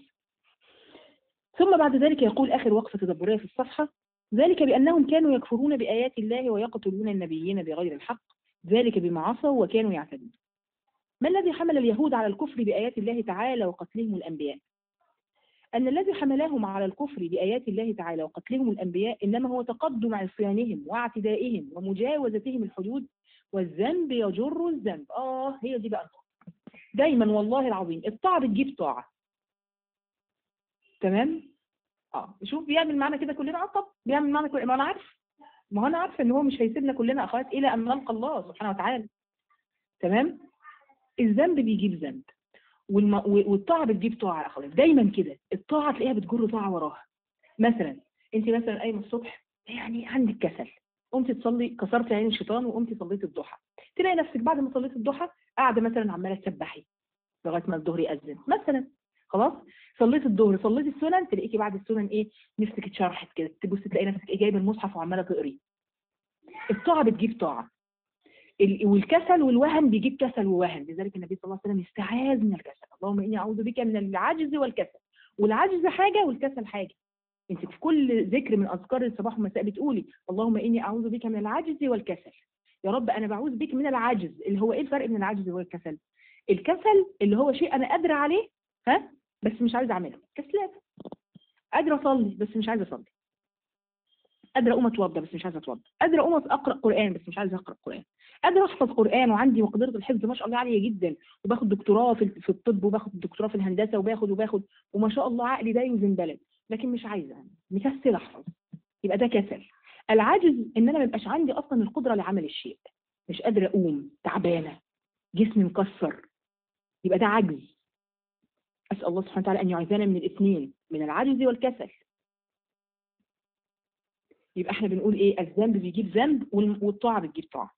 ثم بعد ذلك يقول آخر وقفة تدبرية في الصفحة ذلك بأنهم كانوا يكفرون بآيات الله ويقتلون النبيين بغير الحق ذلك بما عصوا وكانوا يعتدون ما الذي حمل اليهود على الكفر بآيات الله تعالى وقتلهم الأنبياء أن الذي حملهم على الكفر بآيات الله تعالى وقتلهم الأنبياء إنما هو تقدم عصيانهم واعتدائهم ومجاوزتهم الحدود والذنب يجر الذنب اه هي دي بقى النقطة. دايما والله العظيم الطاعة بتجيب طاعة تمام اه شوف بيعمل معانا كده كلنا اه طب بيعمل معانا كلنا ما انا عارف ما هو انا عارفه ان هو مش هيسيبنا كلنا اخوات الى ان نلقى الله سبحانه وتعالى تمام الذنب بيجيب ذنب والم... والطاعه بتجيب طاعه يا اخوات دايما كده الطاعه تلاقيها بتجر طاعه وراها مثلا انت مثلا قايمه الصبح يعني عندك كسل قمت تصلي كسرت عين الشيطان وقمت صليت الضحى تلاقي نفسك بعد ما صليت الضحى قاعده مثلا عماله تسبحي لغايه ما الظهر يأذن مثلا خلاص صليت الظهر صليت السنن تلاقيكي بعد السنن ايه نفسك اتشرحت كده تبص تلاقي نفسك ايه جايبه المصحف وعماله تقري الطاعه بتجيب طاعه ال- والكسل والوهن بيجيب كسل ووهن لذلك النبي صلى الله عليه وسلم استعاذ من الكسل اللهم اني اعوذ بك من العجز والكسل والعجز حاجه والكسل حاجه انت في كل ذكر من اذكار الصباح والمساء بتقولي اللهم اني اعوذ بك من العجز والكسل يا رب انا بعوذ بك من العجز اللي هو ايه الفرق بين العجز والكسل الكسل اللي هو شيء انا قادره عليه ها بس مش عايزه اعمله كسلان قادره اصلي بس مش عايزه اصلي قادره اقوم اتوضى بس مش عايزه اتوضى قادره اقوم اقرا قران بس مش عايزه اقرا قران قادره احفظ قران وعندي مقدره الحفظ ما شاء الله عاليه جدا وباخد دكتوراه في في الطب وباخد دكتوراه في الهندسه وباخد وباخد وما شاء الله عقلي ده يوزن بلد لكن مش عايزه مكسله احفظ يبقى ده كسل العاجز ان انا ما يبقاش عندي اصلا القدره لعمل الشيء مش قادره اقوم تعبانه جسمي مكسر يبقى ده عجز اسال الله سبحانه وتعالى ان يعيذنا من الاثنين من العجز والكسل يبقى احنا بنقول ايه الذنب بيجيب ذنب وال- والطاعه بتجيب طاعه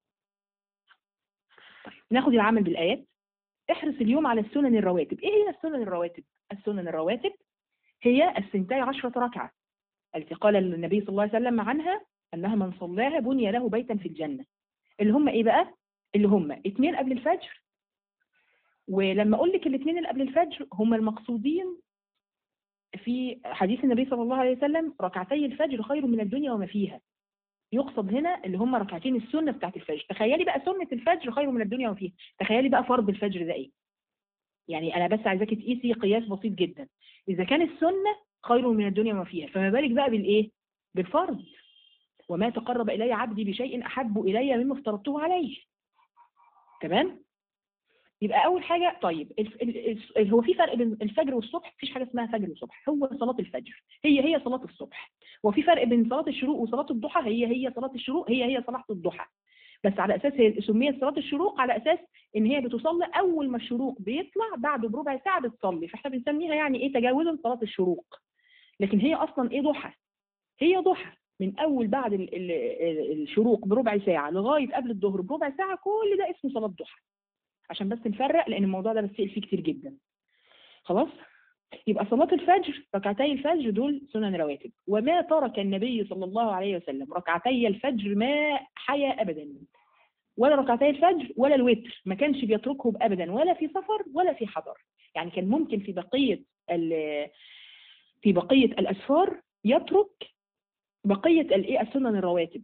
طيب ناخد العمل بالايات احرص اليوم على السنن الرواتب ايه هي السنن الرواتب السنن الرواتب هي السنتي عشرة ركعة التي قال النبي صلى الله عليه وسلم عنها انها من صلاها بني له بيتا في الجنة اللي هم ايه بقى اللي هم اتنين قبل الفجر ولما اقول لك الاثنين اللي قبل الفجر هم المقصودين في حديث النبي صلى الله عليه وسلم ركعتي الفجر خير من الدنيا وما فيها يقصد هنا اللي هم ركعتين السنه بتاعت الفجر تخيلي بقى سنه الفجر خير من الدنيا وما فيها تخيلي بقى فرض الفجر ده ايه يعني انا بس عايزاكي تقيسي قياس بسيط جدا اذا كان السنه خير من الدنيا وما فيها فما بالك بقى بالايه بالفرض وما تقرب الي عبدي بشيء احب الي مما افترضته عليه تمام يبقى اول حاجه طيب الف... ال... ال... هو في فرق بين الفجر والصبح مفيش حاجه اسمها فجر وصبح هو صلاه الفجر هي هي صلاه الصبح وفي فرق بين صلاه الشروق وصلاه الضحى هي هي صلاه الشروق هي هي صلاه الضحى بس على اساس هي سميت صلاه الشروق على اساس ان هي بتصلى اول ما الشروق بيطلع بعده بربع ساعه بتصلي فاحنا بنسميها يعني ايه تجاوزا صلاه الشروق لكن هي اصلا ايه ضحى هي ضحى من اول بعد ال... ال... ال- الشروق بربع ساعه لغايه قبل الظهر بربع ساعه كل ده اسمه صلاه ضحى عشان بس نفرق لان الموضوع ده بتسال فيه كتير جدا خلاص يبقى صلاة الفجر ركعتي الفجر دول سنن رواتب وما ترك النبي صلى الله عليه وسلم ركعتي الفجر ما حيا أبدا ولا ركعتي الفجر ولا الوتر ما كانش بيتركهم أبدا ولا في سفر ولا في حضر يعني كان ممكن في بقية ال- في بقية الأسفار يترك بقية الإيه السنن الرواتب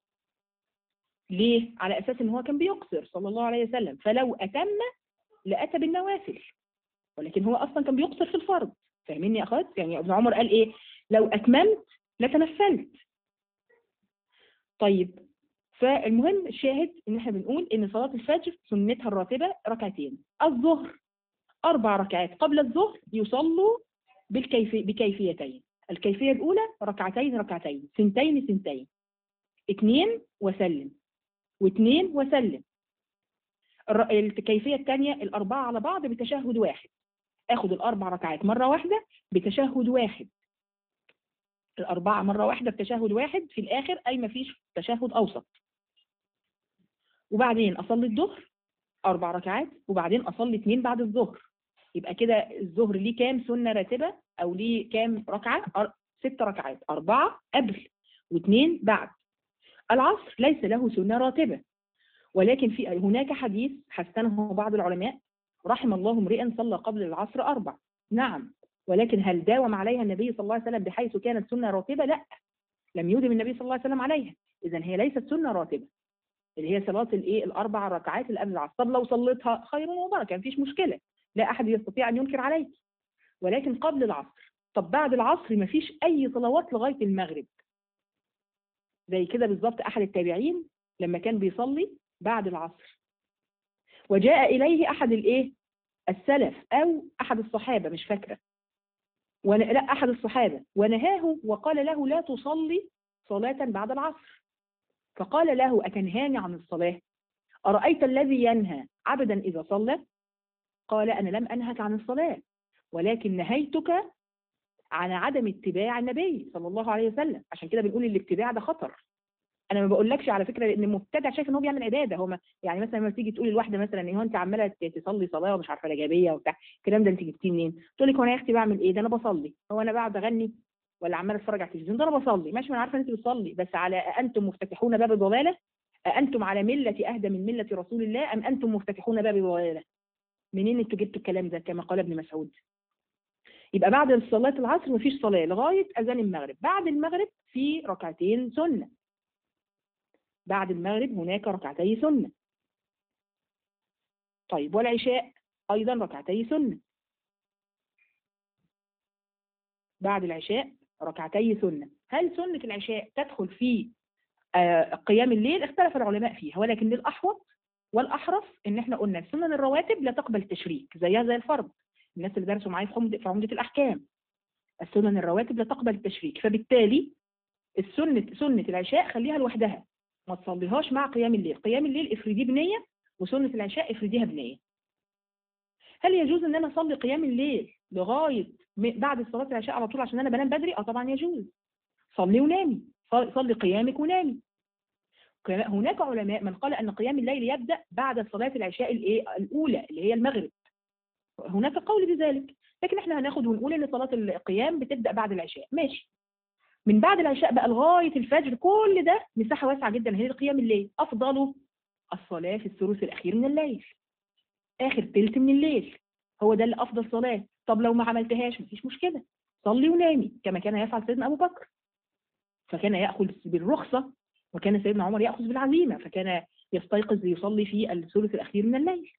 ليه؟ على أساس إن هو كان بيقصر صلى الله عليه وسلم فلو أتم لأتى بالنوافل ولكن هو أصلا كان بيقصر في الفرض فاهميني يا أخوات؟ يعني ابن عمر قال إيه؟ لو أتممت لتنفلت طيب فالمهم الشاهد إن إحنا بنقول إن صلاة الفجر سنتها الراتبة ركعتين الظهر أربع ركعات قبل الظهر يصلوا بالكيفي بكيفيتين الكيفية الأولى ركعتين ركعتين سنتين سنتين اثنين وسلم واثنين وسلم الر- الكيفية الثانية الأربعة على بعض بتشهد واحد آخد الأربع ركعات مرة واحدة بتشهد واحد الأربعة مرة واحدة بتشهد واحد في الآخر أي مفيش تشهد أوسط وبعدين أصلي الظهر أربع ركعات وبعدين أصلي اثنين بعد الظهر يبقى كده الظهر ليه كام سنة راتبة أو ليه كام ركعة أر- ست ركعات أربعة قبل واثنين بعد العصر ليس له سنة راتبة ولكن في هناك حديث حسنه بعض العلماء رحم الله امرئا صلى قبل العصر أربع نعم ولكن هل داوم عليها النبي صلى الله عليه وسلم بحيث كانت سنة راتبة لا لم يدم النبي صلى الله عليه وسلم عليها إذا هي ليست سنة راتبة اللي هي صلاة الايه الأربع ركعات اللي قبل العصر طب لو صليتها خير وبركة مفيش مشكلة لا أحد يستطيع أن ينكر عليك ولكن قبل العصر طب بعد العصر مفيش أي صلوات لغاية المغرب زي كده بالظبط أحد التابعين لما كان بيصلي بعد العصر وجاء إليه أحد الإيه السلف أو أحد الصحابة مش فاكرة ون... لا أحد الصحابة ونهاه وقال له لا تصلي صلاة بعد العصر فقال له أتنهاني عن الصلاة أرأيت الذي ينهى عبدا إذا صلى قال أنا لم أنهك عن الصلاة ولكن نهيتك عن عدم اتباع النبي صلى الله عليه وسلم عشان كده بنقول الاتباع ده خطر انا ما بقولكش على فكره لان المبتدع شايف ان هو بيعمل عباده هو ما يعني مثلا لما تيجي تقولي لواحده مثلا ان هو انت عماله تصلي صلاه ومش عارفه الايجابيه وبتاع الكلام ده انت جبتيه منين؟ تقول لك هو انا يا اختي بعمل ايه؟ ده انا بصلي هو انا بقعد اغني ولا عماله اتفرج على التلفزيون ده انا بصلي ماشي ما انا عارفه ان انت بتصلي بس على انتم مفتتحون باب الضلاله أأنتم على ملة أهدى من ملة رسول الله أم أنتم مفتتحون باب الضلاله؟ منين انتوا جبتوا الكلام ده كما قال ابن مسعود؟ يبقى بعد صلاة العصر مفيش صلاة لغاية أذان المغرب بعد المغرب في ركعتين سنة بعد المغرب هناك ركعتي سنة طيب والعشاء أيضا ركعتي سنة بعد العشاء ركعتي سنة هل سنة العشاء تدخل في آه قيام الليل اختلف العلماء فيها ولكن الأحوط والأحرص إن احنا قلنا السنن الرواتب لا تقبل التشريك زيها زي الفرض الناس اللي درسوا معايا في عمدة في عمدة الأحكام السنن الرواتب لا تقبل التشريك فبالتالي السنة سنة العشاء خليها لوحدها ما تصليهاش مع قيام الليل قيام الليل افرديه بنية وسنة العشاء افرديها بنية هل يجوز ان انا اصلي قيام الليل لغاية بعد صلاة العشاء على طول عشان انا بنام بدري اه طبعا يجوز صلي ونامي صلي قيامك ونامي هناك علماء من قال ان قيام الليل يبدأ بعد صلاة العشاء الايه الاولى اللي هي المغرب هناك قول بذلك لكن احنا هناخد ونقول ان صلاة القيام بتبدأ بعد العشاء ماشي من بعد العشاء بقى لغاية الفجر كل ده مساحة واسعة جدا هي قيام الليل أفضل الصلاة في الثلث الأخير من الليل آخر تلت من الليل هو ده اللي أفضل صلاة طب لو ما عملتهاش مفيش مشكلة صلي ونامي كما كان يفعل سيدنا أبو بكر فكان يأخذ بالرخصة وكان سيدنا عمر يأخذ بالعزيمة فكان يستيقظ ليصلي في الثلث الأخير من الليل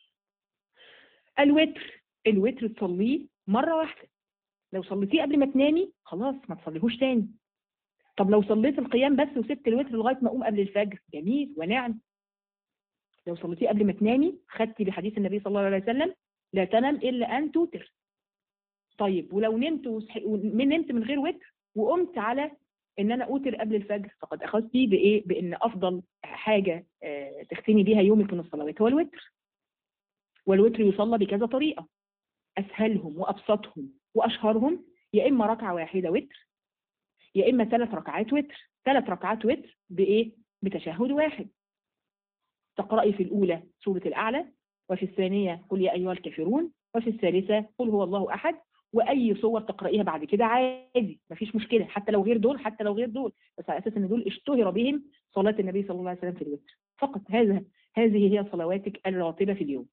الوتر الوتر تصليه مرة واحدة لو صليتيه قبل ما تنامي خلاص ما تصليهوش تاني طب لو صليت القيام بس وسبت الوتر لغايه ما اقوم قبل الفجر جميل ونعم لو صليتيه قبل ما تنامي خدتي بحديث النبي صلى الله عليه وسلم لا تنام الا ان توتر طيب ولو نمت وصحي من نمت من غير وتر وقمت على ان انا اوتر قبل الفجر فقد اخذتي بايه بان افضل حاجه آه تختمي بيها يومك من الصلوات هو الوتر والوتر يصلى بكذا طريقه اسهلهم وابسطهم وأشهرهم يا إما ركعة واحدة وتر يا إما ثلاث ركعات وتر ثلاث ركعات وتر بإيه؟ بتشهد واحد تقرأي في الأولى سورة الأعلى وفي الثانية قل يا أيها الكافرون وفي الثالثة قل هو الله أحد وأي صور تقرأيها بعد كده عادي مفيش مشكلة حتى لو غير دول حتى لو غير دول بس على أساس إن دول اشتهر بهم صلاة النبي صلى الله عليه وسلم في الوتر فقط هذا هذه هي صلواتك الراتبة في اليوم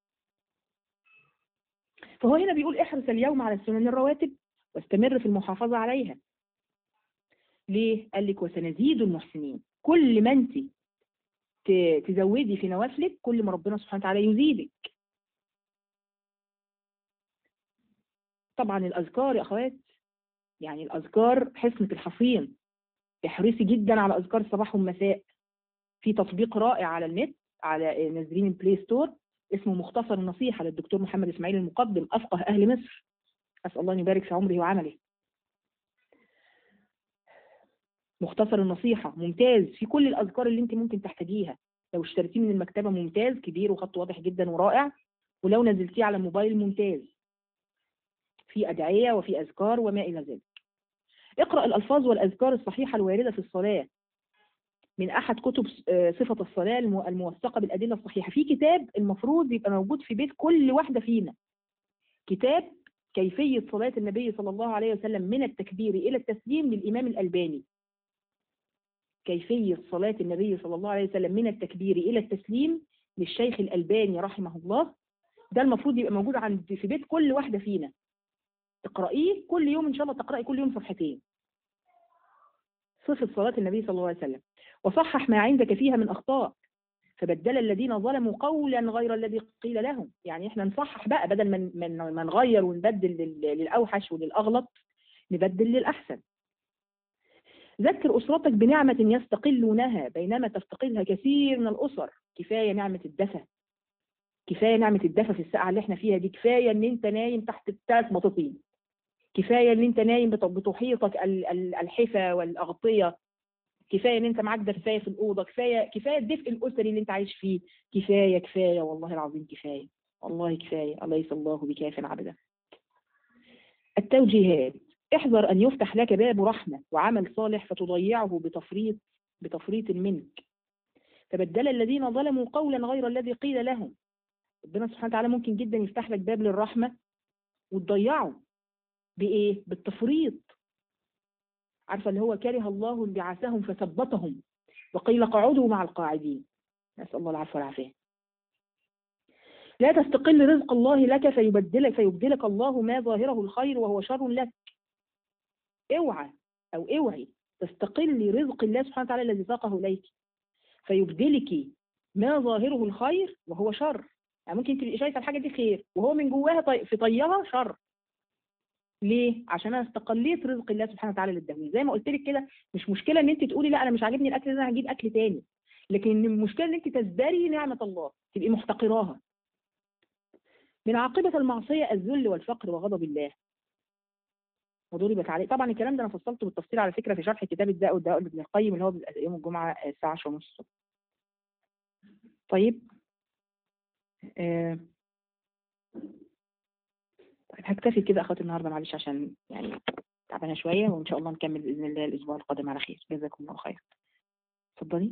فهو هنا بيقول احرص اليوم على السنن الرواتب واستمر في المحافظة عليها ليه؟ قال لك وسنزيد المحسنين كل ما انت تزودي في نوافلك كل ما ربنا سبحانه وتعالى يزيدك طبعا الأذكار يا أخوات يعني الأذكار حصنة الحصين احرصي جدا على أذكار الصباح والمساء في تطبيق رائع على النت على نازلين البلاي ستور اسمه مختصر النصيحة للدكتور محمد إسماعيل المقدم أفقه أهل مصر أسأل الله أن يبارك في عمره وعمله مختصر النصيحة ممتاز في كل الأذكار اللي أنت ممكن تحتاجيها لو اشتريتيه من المكتبة ممتاز كبير وخط واضح جدا ورائع ولو نزلتيه على الموبايل ممتاز في أدعية وفي أذكار وما إلى ذلك اقرأ الألفاظ والأذكار الصحيحة الواردة في الصلاة من أحد كتب صفة الصلاة الموثقة بالأدلة الصحيحة في كتاب المفروض يبقى موجود في بيت كل واحدة فينا كتاب كيفية صلاة النبي صلى الله عليه وسلم من التكبير إلى التسليم للإمام الألباني كيفية صلاة النبي صلى الله عليه وسلم من التكبير إلى التسليم للشيخ الألباني رحمه الله ده المفروض يبقى موجود عند في بيت كل واحدة فينا تقرأيه كل يوم إن شاء الله تقرأي كل يوم صفحتين صفة صلاة النبي صلى الله عليه وسلم وصحح ما عندك فيها من أخطاء فبدل الذين ظلموا قولا غير الذي قيل لهم يعني احنا نصحح بقى بدل من من ما نغير ونبدل للأوحش وللأغلط نبدل للأحسن ذكر أسرتك بنعمة يستقلونها بينما تفتقدها كثير من الأسر كفايه نعمه الدفى كفايه نعمه الدفى في الساعه اللي احنا فيها دي كفايه ان انت نايم تحت الثلاث بطاطين كفايه ان انت نايم بت- بتحيطك ال- ال- الحفا والاغطيه كفايه ان انت معاك دفايه في الاوضه كفايه كفايه الدفء الاسري اللي انت عايش فيه كفايه كفايه والله العظيم كفايه والله كفايه اليس الله بكاف عبده التوجيهات احذر ان يفتح لك باب رحمه وعمل صالح فتضيعه بتفريط بتفريط منك فبدل الذين ظلموا قولا غير الذي قيل لهم ربنا سبحانه وتعالى ممكن جدا يفتح لك باب للرحمه وتضيعه بايه بالتفريط عارفه اللي هو كره الله انبعاثهم فثبتهم وقيل اقعدوا مع القاعدين نسال الله العفو والعافيه لا تستقل رزق الله لك فيبدلك فيبدلك الله ما ظاهره الخير وهو شر لك اوعى او اوعي تستقل رزق الله سبحانه وتعالى الذي ساقه اليك فيبدلك ما ظاهره الخير وهو شر يعني ممكن تبقي شايفه الحاجه دي خير وهو من جواها طي... في طيها شر ليه؟ عشان انا استقليت رزق الله سبحانه وتعالى للدهوين زي ما قلت لك كده مش مشكله ان انت تقولي لا انا مش عاجبني الاكل ده انا هجيب اكل تاني لكن المشكله ان انت تزدري نعمه الله تبقي محتقراها من عاقبه المعصيه الذل والفقر وغضب الله وضربت عليه طبعا الكلام ده انا فصلته بالتفصيل على فكره في شرح كتاب الداء والدواء لابن القيم اللي هو بيبقى يوم الجمعه الساعه 10 ونص الصبح طيب آه. طيب هكتفي كده اخواتي النهارده معلش عشان يعني تعبانه شويه وان شاء الله نكمل باذن الله الاسبوع القادم على خير جزاكم الله خير اتفضلي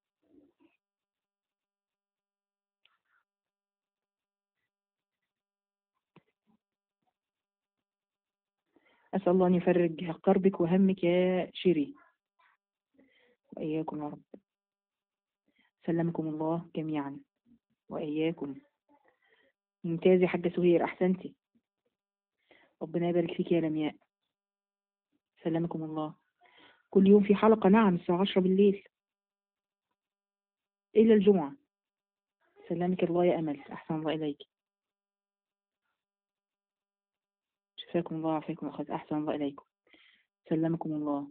أسأل الله أن يفرج كربك وهمك يا شيري وإياكم يا رب سلمكم الله جميعا وإياكم ممتاز يا حاجة سهير أحسنتي ربنا يبارك فيك يا لمياء سلمكم الله كل يوم في حلقة نعم الساعة 10 بالليل إلا الجمعة سلمك الله يا أمل أحسن الله إليك شفاكم الله وعافاكم أخذ أحسن الله إليكم سلمكم الله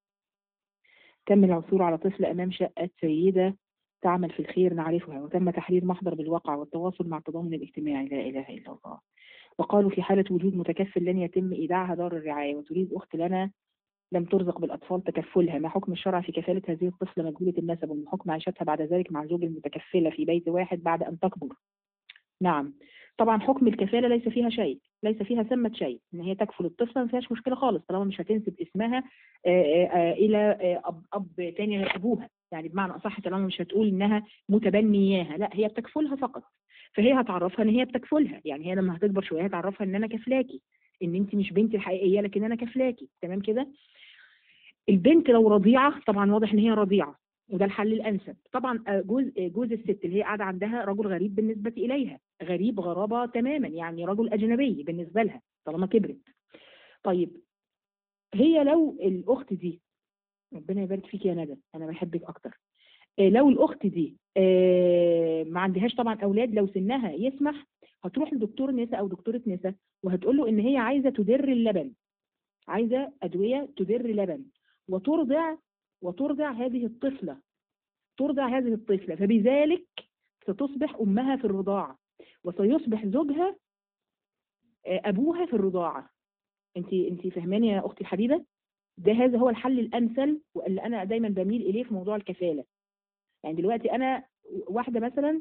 تم العثور على طفل أمام شقة سيدة تعمل في الخير نعرفها وتم تحرير محضر بالواقع والتواصل مع التضامن الاجتماعي لا إله إلا الله وقالوا في حالة وجود متكفل لن يتم إيداعها دار الرعاية وتريد أخت لنا لم ترزق بالأطفال تكفلها ما حكم الشرع في كفالة هذه الطفلة مجهولة النسب وما حكم عيشتها بعد ذلك مع الزوج المتكفلة في بيت واحد بعد أن تكبر نعم طبعا حكم الكفالة ليس فيها شيء ليس فيها ثمة شيء ان هي تكفل الطفلة ما فيهاش مشكلة خالص طالما مش هتنسب اسمها آآ آآ الى أب, اب تاني غير ابوها يعني بمعنى اصح طالما مش هتقول انها متبنياها لا هي بتكفلها فقط فهي هتعرفها ان هي بتكفلها يعني هي لما هتكبر شويه هتعرفها ان انا كفلاكي ان انت مش بنتي الحقيقيه لكن انا كفلاكي تمام كده البنت لو رضيعه طبعا واضح ان هي رضيعه وده الحل الانسب طبعا جوز جوز الست اللي هي قاعده عندها رجل غريب بالنسبه اليها غريب غرابه تماما يعني رجل اجنبي بالنسبه لها طالما كبرت طيب هي لو الاخت دي ربنا يبارك فيك يا ندى انا بحبك اكتر لو الاخت دي ما عندهاش طبعا اولاد لو سنها يسمح هتروح لدكتور نساء او دكتوره نساء وهتقول له ان هي عايزه تدر اللبن عايزه ادويه تدر لبن وترضع وترضع هذه الطفلة ترضع هذه الطفلة فبذلك ستصبح أمها في الرضاعة وسيصبح زوجها أبوها في الرضاعة أنت أنت فهماني يا أختي الحبيبة ده هذا هو الحل الأمثل واللي أنا دايما بميل إليه في موضوع الكفالة يعني دلوقتي أنا واحدة مثلا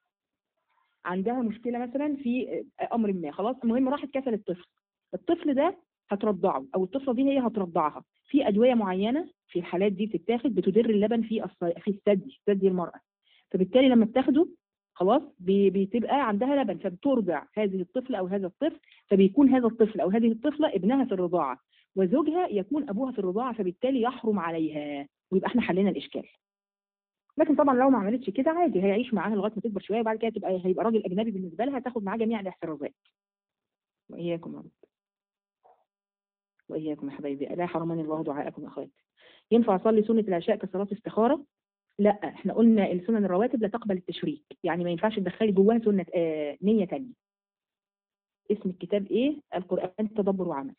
عندها مشكلة مثلا في أمر ما خلاص المهم راحت كفل الطفل الطفل ده هترضعه او الطفله دي هي هترضعها في ادويه معينه في الحالات دي بتتاخد بتدر اللبن في في الثدي ثدي المراه فبالتالي لما بتاخده خلاص بتبقى عندها لبن فبترضع هذه الطفله او هذا الطفل فبيكون هذا الطفل او هذه الطفله ابنها في الرضاعه وزوجها يكون ابوها في الرضاعه فبالتالي يحرم عليها ويبقى احنا حلينا الاشكال لكن طبعا لو ما عملتش كده عادي هيعيش معاها لغايه ما تكبر شويه وبعد كده تبقى هيبقى راجل اجنبي بالنسبه لها تاخد معاه جميع الاحترازات واياكم يا رب وإياكم يا حبايبي لا حرمني الله دعاءكم يا أخواتي ينفع أصلي سنة العشاء كصلاة استخارة؟ لا احنا قلنا السنن الرواتب لا تقبل التشريك يعني ما ينفعش تدخلي جواها سنة آه نية تانية اسم الكتاب ايه؟ القرآن تدبر وعمل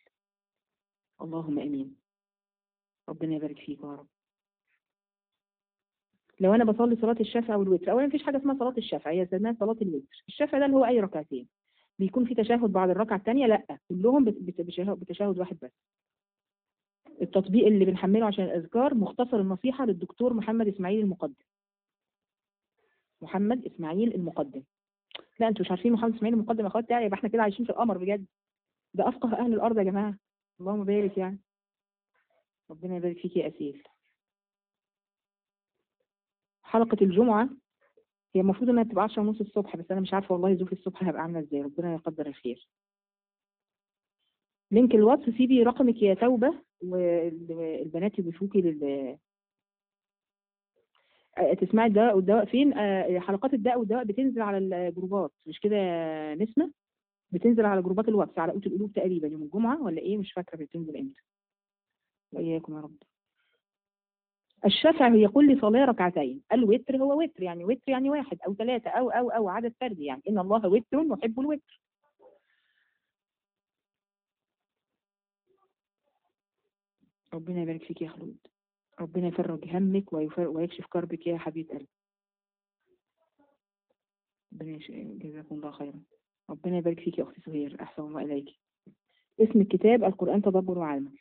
اللهم امين ربنا يبارك فيك يا رب لو انا بصلي صلاه الشفع والوتر اولا مفيش حاجه اسمها صلاه الشفع هي اسمها صلاه الوتر الشفع ده اللي هو اي ركعتين بيكون في تشهد بعد الركعه الثانيه لا كلهم بت- بت- بتشهد بتشهد واحد بس التطبيق اللي بنحمله عشان الاذكار مختصر النصيحه للدكتور محمد اسماعيل المقدم محمد اسماعيل المقدم لا انتوا مش عارفين محمد اسماعيل المقدم يا اخوات يبقى احنا كده عايشين في القمر بجد ده افقه اهل الارض يا جماعه اللهم بارك يعني ربنا يبارك فيك يا اسيل حلقه الجمعه هي المفروض انها تبقى 10 ونص الصبح بس انا مش عارفه والله ظروف الصبح هبقى عامله ازاي ربنا يقدر الخير لينك الواتس سيبي رقمك يا توبه والبنات يضيفوكي لل آه، تسمعي الدواء والدواء فين آه، حلقات الدواء والدواء بتنزل على الجروبات مش كده يا نسمة بتنزل على جروبات الواتس على قوت القلوب تقريبا يوم الجمعة ولا ايه مش فاكرة بتنزل امتى وإياكم يا رب الشفع هي كل صلاة ركعتين الوتر هو وتر يعني وتر يعني واحد أو ثلاثة أو أو أو عدد فردي يعني إن الله وتر يحب الوتر ربنا يبارك فيك يا خلود ربنا يفرج همك ويفر- ويكشف كربك يا حبيب قلبي ربنا يش- جزاكم الله خيرا ربنا يبارك فيك يا أختي سهير أحسن الله إليك اسم الكتاب القرآن تدبر وعمل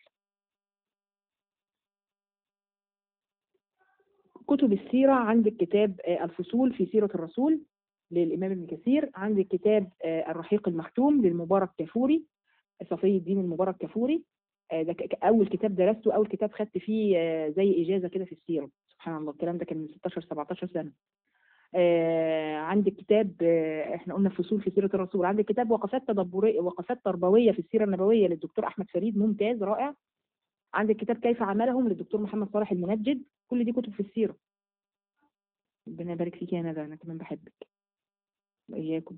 كتب السيرة عندك كتاب آه، الفصول في سيرة الرسول للإمام ابن كثير عندك كتاب آه، الرحيق المختوم للمبارك كافوري صفي الدين المبارك كافوري آه، ده ك- ك- أول كتاب درسته أول كتاب خدت فيه آه، زي إجازة كده في السيرة سبحان الله الكلام ده كان من 16 17 سنة آه، عندك كتاب آه، احنا قلنا فصول في سيرة الرسول عندك كتاب وقفات تدبرية وقفات تربوية في السيرة النبوية للدكتور أحمد فريد ممتاز رائع عندك كتاب كيف عملهم للدكتور محمد صالح المنجد كل دي كتب في السيرة ربنا يبارك فيك يا ندى أنا كمان بحبك وإياكم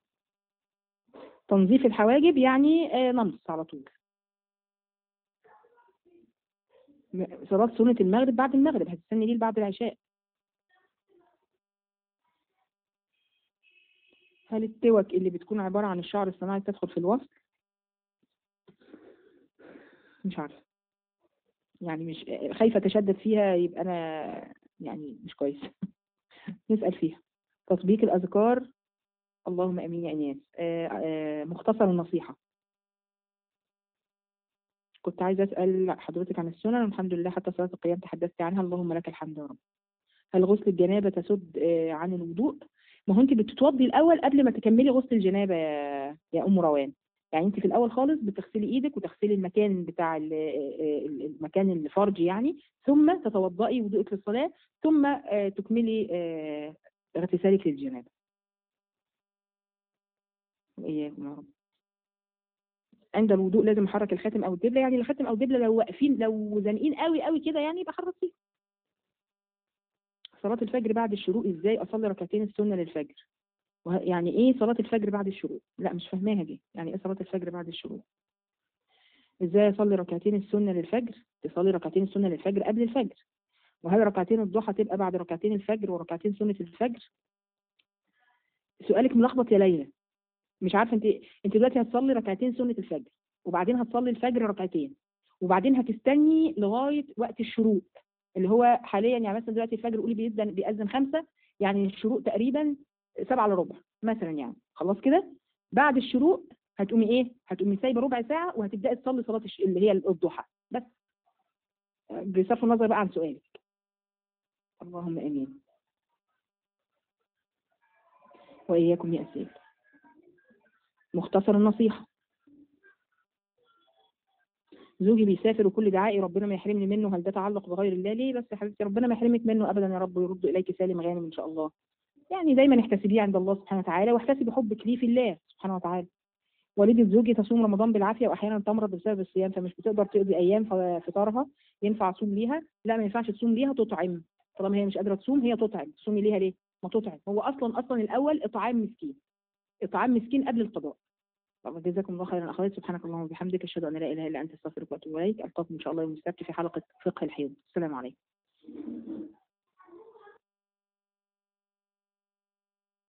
تنظيف الحواجب يعني آه، نمص على طول م- صلاة سنة المغرب بعد المغرب هتستني ليه بعد العشاء هل التوك اللي بتكون عبارة عن الشعر الصناعي تدخل في الوصف؟ مش عارفة يعني مش خايفة أتشدد فيها يبقى أنا يعني مش كويس نسأل فيها تطبيق الأذكار اللهم امين يا انيس آه، آه، مختصر النصيحه كنت عايزه اسال حضرتك عن السنن والحمد لله حتى صلاه القيام تحدثت عنها اللهم لك الحمد يا رب هل غسل الجنابه تسد آه، عن الوضوء ما هو انت بتتوضي الاول قبل ما تكملي غسل الجنابه يا يا ام روان يعني انت في الاول خالص بتغسلي ايدك وتغسلي المكان بتاع ال- آه، ال- المكان الفرج يعني ثم تتوضئي وضوءك للصلاه ثم آه، تكملي آه، اغتسالك للجنابه وإياكم يا رب عند الوضوء لازم احرك الخاتم او الدبله يعني الخاتم او الدبله لو واقفين لو زانقين قوي قوي كده يعني يبقى حركيه صلاة الفجر بعد الشروق ازاي اصلي ركعتين السنة للفجر وه- يعني ايه صلاة الفجر بعد الشروق لا مش فاهماها دي يعني ايه صلاة الفجر بعد الشروق ازاي اصلي ركعتين السنة للفجر تصلي ركعتين السنة للفجر قبل الفجر وهل ركعتين الضحى تبقى بعد ركعتين الفجر وركعتين سنة الفجر سؤالك ملخبط يا ليلى مش عارفه انت انت دلوقتي هتصلي ركعتين سنة الفجر وبعدين هتصلي الفجر ركعتين وبعدين هتستني لغاية وقت الشروق اللي هو حاليا يعني مثلا دلوقتي الفجر قولي بيأذن بيأذن خمسة يعني الشروق تقريبا سبعة الا ربع مثلا يعني خلاص كده بعد الشروق هتقومي ايه هتقومي سايبه ربع ساعة وهتبدأي تصلي صلاة الش... اللي هي الضحى بس بصرف النظر بقى عن سؤالك اللهم امين واياكم يا اسيل مختصر النصيحة زوجي بيسافر وكل دعائي ربنا ما يحرمني منه هل ده تعلق بغير الله ليه بس يا حبيبتي ربنا ما يحرمك منه ابدا يا رب ويرد اليك سالم غانم ان شاء الله يعني دايما احتسبيه عند الله سبحانه وتعالى واحتسبي حبك ليه في الله سبحانه وتعالى والدة زوجي تصوم رمضان بالعافية وأحيانا تمرض بسبب الصيام فمش بتقدر تقضي أيام ف- فطارها ينفع أصوم ليها؟ لا ما ينفعش تصوم ليها تطعم طالما هي مش قادرة تصوم هي تطعم تصومي ليها ليه؟ ما تطعم هو أصلا أصلا الأول إطعام مسكين إطعام مسكين قبل القضاء طب جزاكم الله خيرا اخواتي سبحانك اللهم وبحمدك اشهد ان لا اله الا انت استغفرك واتوب اليك القاكم ان شاء الله يوم السبت في حلقه فقه الحيض السلام عليكم